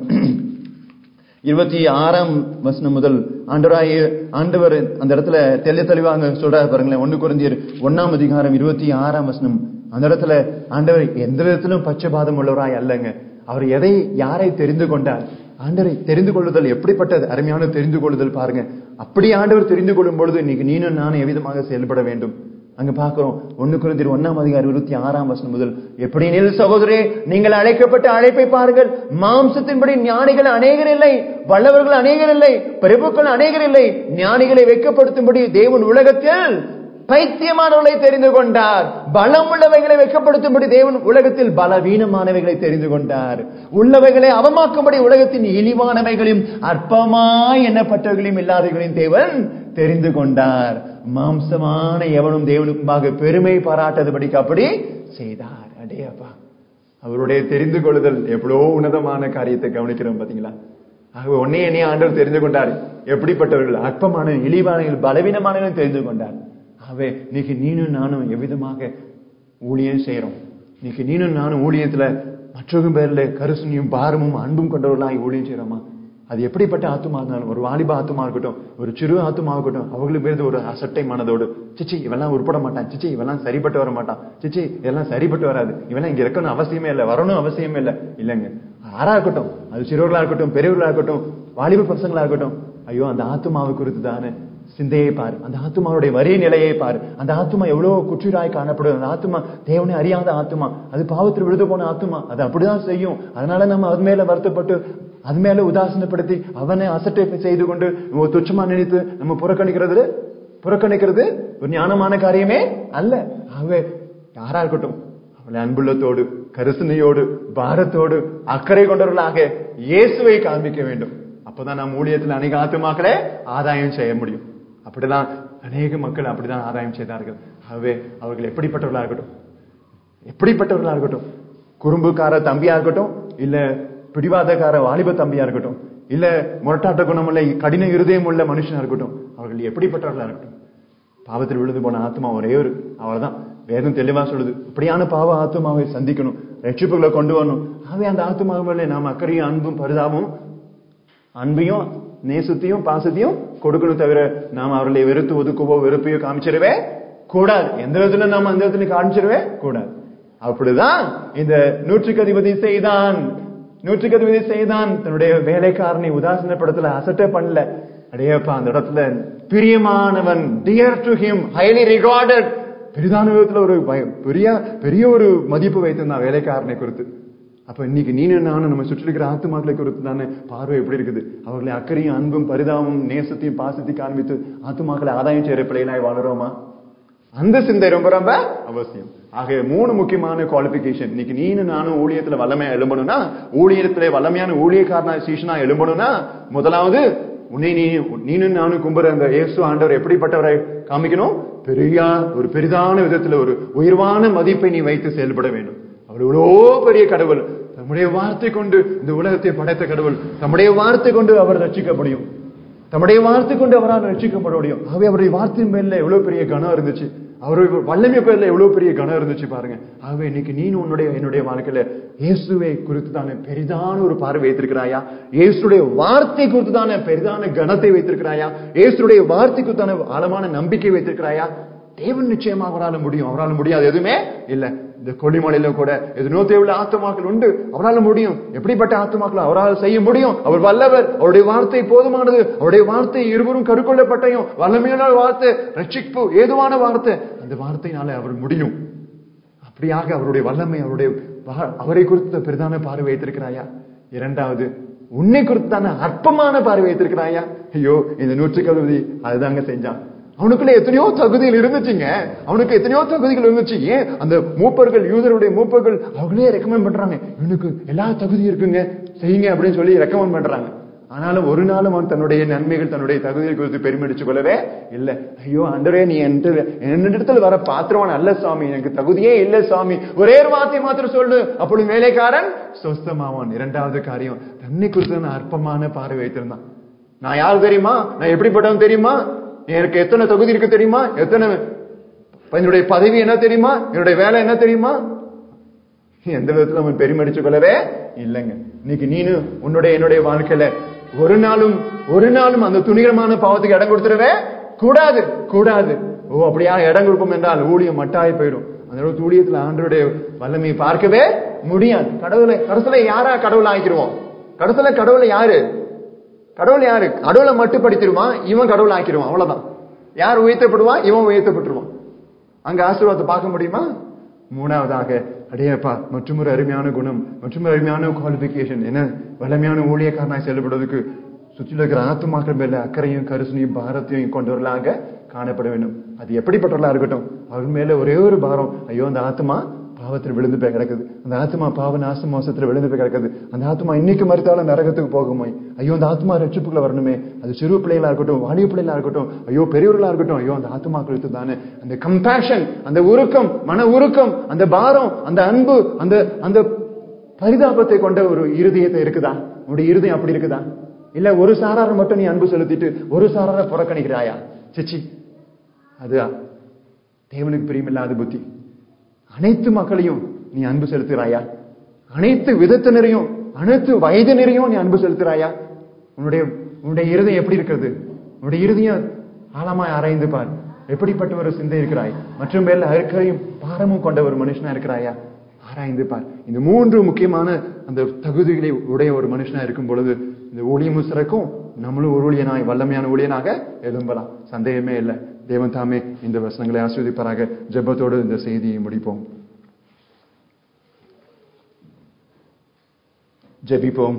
இருபத்தி ஆறாம் வசனம் முதல் ஆண்டவராய ஆண்டவர் அந்த இடத்துல தெல்ல தெளிவாக சொல்றாரு பாருங்களேன் ஒன்னு குருந்தியர் ஒன்னாம் அதிகாரம் இருபத்தி ஆறாம் வசனம் அந்த இடத்துல ஆண்டவர் எந்த விதத்திலும் பட்சபாதம் உள்ளவராய் அல்லங்க அவர் எதை யாரை தெரிந்து கொண்டார் ஆண்டவரை தெரிந்து கொள்ளுதல் எப்படிப்பட்டது அருமையான தெரிந்து கொள்ளுதல் பாருங்க அப்படி ஆண்டவர் தெரிந்து கொள்ளும் பொழுது இன்னைக்கு நீனும் நானும் எவ்விதமாக செயல்பட வேண்டும் அங்க பாக்குறோம் ஒண்ணு குறைந்தர் ஒன்னாம் அதிகாரம் இருபத்தி ஆறாம் வசனம் முதல் எப்படி நில் சகோதரே நீங்கள் அழைக்கப்பட்ட அழைப்பை பாருங்கள் மாம்சத்தின்படி ஞானிகள் அநேகர் இல்லை வல்லவர்கள் அநேகர் இல்லை பிரபுக்கள் அநேகர் இல்லை ஞானிகளை வெட்கப்படுத்தும்படி தேவன் உலகத்தில் பைத்தியமானவர்களை தெரிந்து கொண்டார் பலம் உள்ளவைகளை வெட்கப்படுத்தும்படி தேவன் உலகத்தில் பலவீனமானவைகளை தெரிந்து கொண்டார் உள்ளவைகளை அவமாக்கும்படி உலகத்தின் இழிவானவைகளையும் அற்பமாய் எண்ணப்பட்டவர்களையும் இல்லாதவர்களையும் தேவன் தெரிந்து கொண்டார் மாம்சமான எவனும் தேவனுக்குமாக பெருமை பாராட்டதுபடிக்கு அப்படி செய்தார் அடேப்பா அவருடைய தெரிந்து கொள்ளுதல் எவ்வளோ உன்னதமான காரியத்தை கவனிக்கிறோம் பாத்தீங்களா ஆகவே உன்னைய என்னைய ஆண்டவர் தெரிந்து கொண்டார் எப்படிப்பட்டவர்கள் அற்பமான இழிவானவர்கள் பலவீனமானவர்கள் தெரிந்து கொண்டார் ஆகவே இன்னைக்கு நீனும் நானும் எவ்விதமாக ஊழியம் செய்யறோம் இன்னைக்கு நீனும் நானும் ஊழியத்துல மற்றவங்க பேர்ல கருசுனியும் பாரமும் அன்பும் கொண்டவர்களாக ஊழியம் செய்யறோமா அது எப்படிப்பட்ட ஆத்துமா இருந்தாலும் ஒரு வாலிப ஆத்துமா இருக்கட்டும் ஒரு சிறு ஆத்துமா இருக்கட்டும் அவங்களுக்கு பேருந்து ஒரு அசட்டை மனதோடு சிச்சி இவெல்லாம் உருப்பட மாட்டான் சிச்சி இவெல்லாம் சரிப்பட்டு வர மாட்டான் சிச்சி இதெல்லாம் சரிப்பட்டு வராது இவெல்லாம் இங்க இருக்கணும் அவசியமே இல்லை வரணும் அவசியமே இல்லை இல்லைங்க யாரா இருக்கட்டும் அது சிறுவர்களா இருக்கட்டும் பெரியவர்களா இருக்கட்டும் வாலிப பசங்களா இருக்கட்டும் ஐயோ அந்த ஆத்துமாவை குறித்து தானே சிந்தையை பாரு அந்த ஆத்மாவுடைய வரி நிலையை பாரு அந்த ஆத்மா எவ்வளவு குற்றீராய் காணப்படும் அந்த ஆத்மா தேவனை அறியாத ஆத்மா அது பாவத்தில் விழுது போன ஆத்மா அது அப்படிதான் செய்யும் அதனால நம்ம அது மேல வருத்தப்பட்டு அது மேல உதாசனப்படுத்தி அவனை அசட்டை செய்து கொண்டு ஒரு துச்சமா நினைத்து நம்ம புறக்கணிக்கிறது புறக்கணிக்கிறது ஒரு ஞானமான காரியமே அல்ல ஆகவே யாரா இருக்கட்டும் அவளை அன்புள்ளத்தோடு கருசனையோடு பாரத்தோடு அக்கறை கொண்டவர்களாக இயேசுவை காண்பிக்க வேண்டும் அப்பதான் நம்ம ஊழியத்தில் அநேக ஆத்துமாக்களே ஆதாயம் செய்ய முடியும் அப்படிதான் அநேக மக்கள் அப்படிதான் ஆதாயம் செய்தார்கள் ஆகவே அவர்கள் எப்படிப்பட்டவர்களா இருக்கட்டும் எப்படிப்பட்டவர்களா இருக்கட்டும் குறும்புக்கார தம்பியா இருக்கட்டும் இல்ல பிடிவாதக்கார வாலிப தம்பியா இருக்கட்டும் இல்ல முரட்டாட்ட குணமுள்ள கடின இருதயம் உள்ள மனுஷனா இருக்கட்டும் அவர்கள் எப்படிப்பட்டவர்களா இருக்கட்டும் பாவத்தில் விழுந்து போன ஆத்மா ஒரே ஒரு அவ்வளவுதான் வேதம் தெளிவா சொல்லுது அப்படியான பாவ ஆத்மாவை சந்திக்கணும் ரட்சிப்புகளை கொண்டு வரணும் ஆகவே அந்த ஆத்மாவிலே நாம் அக்கறையும் அன்பும் பரிதாபமும் அன்பையும் நேசத்தையும் பாசத்தையும் கொடுக்கணும் தவிர நாம் அவர்களை வெறுத்து ஒதுக்கவோ வெறுப்பையோ காமிச்சிடவே கூடாது எந்த விதத்துல நாம் அந்த விதத்துல காமிச்சிடவே கூடாது அப்படிதான் இந்த நூற்றுக்கு அதிபதி செய்தான் நூற்றுக்கு அதிபதி செய்தான் தன்னுடைய வேலைக்காரனை உதாசனப்படத்துல அசட்டை பண்ணல அடையப்பா அந்த இடத்துல பிரியமானவன் dear to him highly regarded பெரிதான விதத்துல ஒரு பெரிய பெரிய ஒரு மதிப்பு வைத்திருந்தான் வேலைக்காரனை குறித்து அப்ப இன்னைக்கு நீனு நானும் நம்ம சுற்றி இருக்கிற ஆத்துமாக்களை குறித்து தானே பார்வை எப்படி இருக்குது அவர்களை அக்கறையும் அன்பும் பரிதாபமும் நேசத்தையும் பாசத்தையும் காண்பித்து ஆத்துமாக்களை ஆதாயம் செய்யற பிள்ளைகளாய் வாழறோமா அந்த சிந்தை ரொம்ப ரொம்ப அவசியம் ஆக மூணு முக்கியமான குவாலிபிகேஷன் இன்னைக்கு நீனு நானும் ஊழியத்துல வல்லமையா எழும்பணும்னா ஊழியத்துல வல்லமையான ஊழியக்காரனா சீஷனா எழும்பணும்னா முதலாவது உன்னை நீ நீனும் நானும் கும்புற அந்த இயேசு ஆண்டவர் எப்படிப்பட்டவரை காமிக்கணும் பெரிய ஒரு பெரிதான விதத்துல ஒரு உயர்வான மதிப்பை நீ வைத்து செயல்பட வேண்டும் அவர் இவ்வளோ பெரிய கடவுள் தம்முடைய வார்த்தை கொண்டு இந்த உலகத்தை படைத்த கடவுள் தம்முடைய வார்த்தை கொண்டு அவர் ரட்சிக்க முடியும் தம்முடைய வார்த்தை கொண்டு அவரால் ரட்சிக்கப்பட முடியும் ஆகவே அவருடைய வார்த்தையின் மேல எவ்வளவு பெரிய கனம் இருந்துச்சு அவருடைய வல்லமை பேர்ல எவ்வளவு பெரிய கனம் இருந்துச்சு பாருங்க ஆகவே இன்னைக்கு நீ உன்னுடைய என்னுடைய வாழ்க்கையில இயேசுவை குறித்து தானே பெரிதான ஒரு பார்வை வைத்திருக்கிறாயா இயேசுடைய வார்த்தை குறித்து தானே பெரிதான கனத்தை வைத்திருக்கிறாயா இயேசுடைய வார்த்தை குறித்தான ஆழமான நம்பிக்கை வைத்திருக்கிறாயா தேவன் நிச்சயமா அவரால் முடியும் அவரால் முடியாது எதுவுமே இல்ல இந்த கொல்லிமலையில கூட எதுனோ தேவையில்ல ஆத்துமாக்கள் உண்டு அவரால் முடியும் எப்படிப்பட்ட ஆத்துமாக்கள் அவரால் செய்ய முடியும் அவர் வல்லவர் அவருடைய வார்த்தை போதுமானது அவருடைய வார்த்தை இருவரும் கருக்கொள்ளப்பட்டையும் வல்லமையான வார்த்தை ரட்சிப்பு ஏதுவான வார்த்தை அந்த வார்த்தையினால அவர் முடியும் அப்படியாக அவருடைய வல்லமை அவருடைய வா- அவரை குறித்த பெரிதான பார்வை வைத்திருக்கிறாயா இரண்டாவது உன்னை குறித்தான அற்பமான பார்வை வைத்திருக்கிறாயா ஐயோ இந்த நூற்று கல்வி அதுதாங்க செஞ்சான் அவனுக்குள்ள எத்தனையோ தகுதிகள் இருந்துச்சுங்க அவனுக்கு எத்தனையோ தகுதிகள் இருந்துச்சு ஏன் அந்த மூப்பர்கள் யூதருடைய மூப்பர்கள் அவங்களே ரெக்கமெண்ட் பண்றாங்க இவனுக்கு எல்லா தகுதியும் இருக்குங்க செய்யுங்க அப்படின்னு சொல்லி ரெக்கமெண்ட் பண்றாங்க ஆனாலும் ஒரு நாளும் அவன் தன்னுடைய நன்மைகள் தன்னுடைய தகுதியை குறித்து பெருமிடிச்சு கொள்ளவே இல்ல ஐயோ அன்றரே நீ என்கிட்ட என்னிடத்துல வர பாத்திரவான் அல்ல சுவாமி எனக்கு தகுதியே இல்ல சுவாமி ஒரே ஒரு வார்த்தை மாத்திரம் சொல்லு அப்பொழுது வேலைக்காரன் சொஸ்தமாவான் இரண்டாவது காரியம் தன்னை குறித்து நான் அற்பமான பார்வை வைத்திருந்தான் நான் யார் தெரியுமா நான் எப்படிப்பட்டவன் தெரியுமா எனக்கு எத்தனை தகுதி இருக்கு தெரியுமா எத்தனை என்னுடைய பதவி என்ன தெரியுமா என்னுடைய வேலை என்ன தெரியுமா எந்த விதத்துல அவன் பெருமடிச்சு கொள்ளவே இல்லைங்க இன்னைக்கு நீனு உன்னுடைய என்னுடைய வாழ்க்கையில ஒரு நாளும் ஒரு நாளும் அந்த துணிகரமான பாவத்துக்கு இடம் கொடுத்துடவே கூடாது கூடாது ஓ அப்படியா இடம் கொடுப்போம் என்றால் ஊழியம் மட்டாய் போயிடும் அந்த ஊழியத்துல ஆண்டருடைய வல்லமையை பார்க்கவே முடியாது கடவுளை கடைசியில யாரா கடவுளை ஆக்கிடுவோம் கடைசியில கடவுளை யாரு கடவுள் யாரு கடவுளை மட்டுப்படுத்திடுவான் இவன் கடவுள் ஆக்கிடுவான் அவ்வளவுதான் யார் உயர்த்தப்படுவான் இவன் உயர்த்தப்பட்டுருவான் அங்க ஆசீர்வாதத்தை பார்க்க முடியுமா மூணாவதாக அடையப்பா மற்றும் ஒரு அருமையான குணம் மற்றும் ஒரு அருமையான குவாலிபிகேஷன் என்ன வலிமையான ஊழியக்காரனாய் செயல்படுவதற்கு சுற்றில இருக்கிற ஆத்துமாக்கள் மேல அக்கறையும் கருசனையும் பாரத்தையும் கொண்டவர்களாக காணப்பட வேண்டும் அது எப்படிப்பட்டவர்களா இருக்கட்டும் அவர் மேல ஒரே ஒரு பாரம் ஐயோ அந்த ஆத்மா பாவத்தில் விழுந்து போய் கிடக்குது அந்த ஆத்மா பாவ நாச மோசத்துல விழுந்து போய் கிடக்குது அந்த ஆத்மா இன்னைக்கு மறுத்தாலும் நரகத்துக்கு போகுமோ ஐயோ அந்த ஆத்மா ரட்சிப்புக்குள்ள வரணுமே அது சிறு பிள்ளைகளா இருக்கட்டும் வாலிய பிள்ளைகளா இருக்கட்டும் ஐயோ பெரியவர்களா இருக்கட்டும் ஐயோ அந்த ஆத்மா குறித்து தானே அந்த கம்பேஷன் அந்த உருக்கம் மன உருக்கம் அந்த பாரம் அந்த அன்பு அந்த அந்த பரிதாபத்தை கொண்ட ஒரு இருதயத்தை இருக்குதா உன்னுடைய இருதயம் அப்படி இருக்குதா இல்ல ஒரு சாராரை மட்டும் நீ அன்பு செலுத்திட்டு ஒரு சாராரை புறக்கணிக்கிறாயா சிச்சி அது தேவனுக்கு பிரியமில்லாத புத்தி அனைத்து மக்களையும் நீ அன்பு செலுத்துகிறாயா அனைத்து விதத்தினரையும் அனைத்து வயதினரையும் நீ அன்பு செலுத்துகிறாயா உன்னுடைய உன்னுடைய இருதயம் எப்படி இருக்கிறது உன்னுடைய இருதயம் ஆழமாய் ஆராய்ந்து பார் எப்படிப்பட்ட ஒரு சிந்தை இருக்கிறாய் மற்றும் மேல அருக்கையும் பாரமும் கொண்ட ஒரு மனுஷனா இருக்கிறாயா ஆராய்ந்து பார் இந்த மூன்று முக்கியமான அந்த தகுதிகளை உடைய ஒரு மனுஷனா இருக்கும் பொழுது இந்த ஊழியமும் சிறக்கும் நம்மளும் ஒரு ஊழியனாய் வல்லமையான ஊழியனாக எழும்பலாம் சந்தேகமே இல்லை தேவன் தாமே இந்த வசனங்களை ஆஸ்வதிப்பாராக ஜெபத்தோடு இந்த செய்தியை முடிப்போம் ஜெபிப்போம்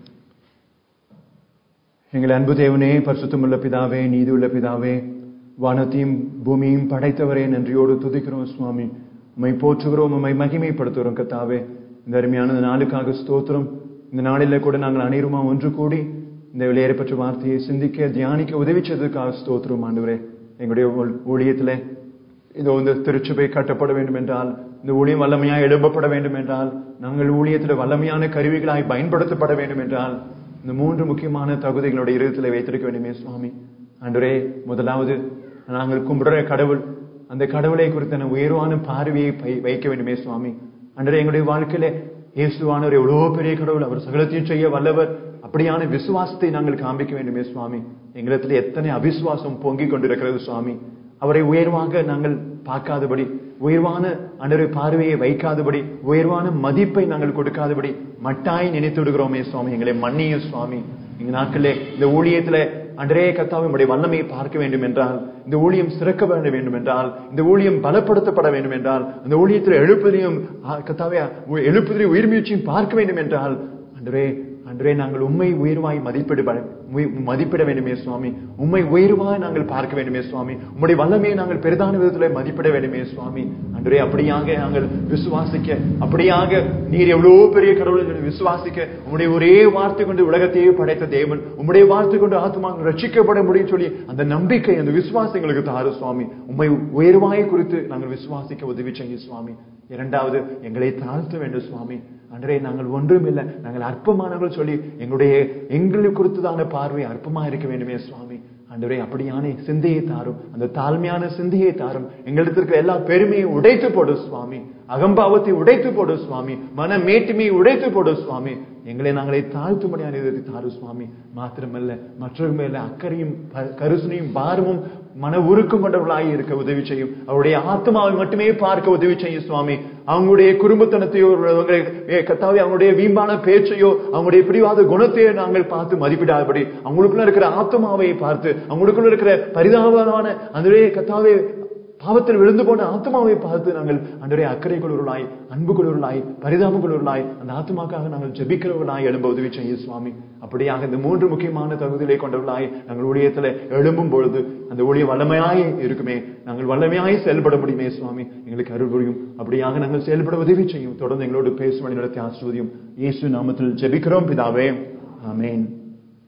எங்கள் அன்பு தேவனே பரிசுத்தமுள்ள பிதாவே நீதி உள்ள பிதாவே வானத்தையும் பூமியும் படைத்தவரே நன்றியோடு துதிக்கிறோம் சுவாமி உம்மை போற்றுகிறோம் உம்மை மகிமைப்படுத்துகிறோம் கத்தாவே இந்த அருமையான இந்த நாளுக்காக ஸ்தோத்திரம் இந்த நாளில கூட நாங்கள் அனைவருமா ஒன்று கூடி இந்த வெளியேறப்பட்ட வார்த்தையை சிந்திக்க தியானிக்க உதவி செய்ததுக்காக ஸ்தோத்திரம் ஆண்டவரே எங்களுடைய ஊ- ஊழியத்திலே இதோ இந்த திருச்சபை கட்டப்பட வேண்டும் என்றால் இந்த ஊழியம் வல்லமையாய் எழுப்பப்பட வேண்டும் என்றால் நாங்கள் ஊழியத்தில் வல்லமையான கருவிகளாய் பயன்படுத்தப்பட வேண்டும் என்றால் இந்த மூன்று முக்கியமான தகுதிகளுடைய இருதயத்தில் வைத்திருக்க வேண்டுமே சுவாமி ஆண்டவரே முதலாவது நாங்கள் கும்பிடுற கடவுள் அந்த கடவுளை குறித்த உயர்வான பார்வையை பை- வைக்க வேண்டுமே சுவாமி அன்றே எங்களுடைய வாழ்க்கையில இயேசுவானவர் எவ்வளவு பெரிய கடவுள் அவர் சகலத்தையும் செய்ய வல்லவர் அப்படியான விசுவாசத்தை நாங்கள் காண்பிக்க வேண்டுமே சுவாமி எங்களிடத்துல எத்தனை அவிசுவாசம் பொங்கிக் கொண்டிருக்கிறது சுவாமி அவரை உயர்வாக நாங்கள் பார்க்காதபடி உயர்வான அன்றரை பார்வையை வைக்காதபடி உயர்வான மதிப்பை நாங்கள் கொடுக்காதபடி மட்டாய் நினைத்து விடுகிறோமே சுவாமி எங்களை மன்னியும் சுவாமி இந்த நாட்களே இந்த ஊழியத்துல அன்றே கத்தாவை உடைய வல்லமையை பார்க்க வேண்டும் என்றால் இந்த ஊழியம் சிறக்க வேண்ட வேண்டும் என்றால் இந்த ஊழியம் பலப்படுத்தப்பட வேண்டும் என்றால் அந்த ஊழியத்தில் எழுப்பதிலையும் கத்தாவே எழுப்பதிலையும் உயிர் முயற்சியும் பார்க்க வேண்டும் என்றால் அன்றே அன்றே நாங்கள் உண்மை உயர்வாய் மதிப்பிட உய்- மதிப்பிட வேண்டுமே சுவாமி உண்மை உயர்வாய் நாங்கள் பார்க்க வேண்டுமே சுவாமி உம்முடைய வல்லமையை நாங்கள் பெரிதான விதத்தில் மதிப்பிட வேண்டுமே சுவாமி அன்றே அப்படியாக நாங்கள் விசுவாசிக்க அப்படியாக நீர் எவ்வளவு பெரிய கடவுள் என்று விசுவாசிக்க உம்முடைய ஒரே வார்த்தை கொண்டு உலகத்தையே படைத்த தேவன் உம்முடைய வார்த்தை கொண்டு ஆத்மாக்கள் ரட்சிக்கப்பட முடியும் சொல்லி அந்த நம்பிக்கை அந்த விசுவாசம் எங்களுக்கு தாரு சுவாமி உண்மை உயர்வாயை குறித்து நாங்கள் விசுவாசிக்க உதவி செய்ய சுவாமி இரண்டாவது எங்களை தாழ்த்த வேண்டும் சுவாமி அன்றே நாங்கள் ஒன்றும் இல்லை நாங்கள் அற்பமானவர்கள் சொல்லி எங்களுடைய எங்களை குறித்துதான பார்வை அற்பமா இருக்க வேண்டுமே சுவாமி ஆண்டவரே அப்படியான சிந்தையை தாரும் அந்த தாழ்மையான சிந்தையை தாரும் எங்களிடத்தில் இருக்கிற எல்லா பெருமையை உடைத்து போடு சுவாமி அகம்பாவத்தை உடைத்து போடு சுவாமி மன மேட்டுமையை உடைத்து போடு சுவாமி எங்களை நாங்களே தாழ்த்தும்படியான விதத்தை தாரு சுவாமி மாத்திரமல்ல மற்றவங்க மேல அக்கறையும் ப- கருசனையும் பாரமும் மன உருக்கம் கொண்டவர்களாய் இருக்க உதவி செய்யும் அவருடைய ஆத்மாவை மட்டுமே பார்க்க உதவி செய்யும் சுவாமி அவங்களுடைய குடும்பத்தனத்தையோ அவங்களுடைய, ஏ, கர்த்தாவே அவங்களுடைய வீம்பான பேச்சையோ அவங்களுடைய பிடிவாத குணத்தையோ நாங்கள் பார்த்து மதிப்பிடாதபடி அவங்களுக்குள்ள இருக்கிற ஆத்மாவை பார்த்து அவங்களுக்குள்ள இருக்கிற பரிதாபமான அந்த கத்தாவே பாவத்தில் விழுந்து போன ஆத்மாவை பார்த்து நாங்கள் அன்றைய அக்கறை கொள்வர்களாய் அன்பு கொள்வர்களாய் பரிதாபம் கொள்வர்களாய் அந்த ஆத்மாக்காக நாங்கள் ஜெபிக்கிறவர்களாய் எழும்ப உதவி செய்யும் சுவாமி அப்படியாக இந்த மூன்று முக்கியமான தகுதிகளை கொண்டவர்களாய் நாங்கள் ஊழியத்தில் எழும்பும் பொழுது அந்த ஊழிய வல்லமையாய் இருக்குமே நாங்கள் வல்லமையாய் செயல்பட முடியுமே சுவாமி எங்களுக்கு அருள் புரியும் அப்படியாக நாங்கள் செயல்பட உதவி செய்யும் தொடர்ந்து எங்களோடு பேசும் வழி நடத்தி ஆசிர்வதியும் இயேசு நாமத்தில் ஜெபிக்கிறோம் பிதாவே ஆமென்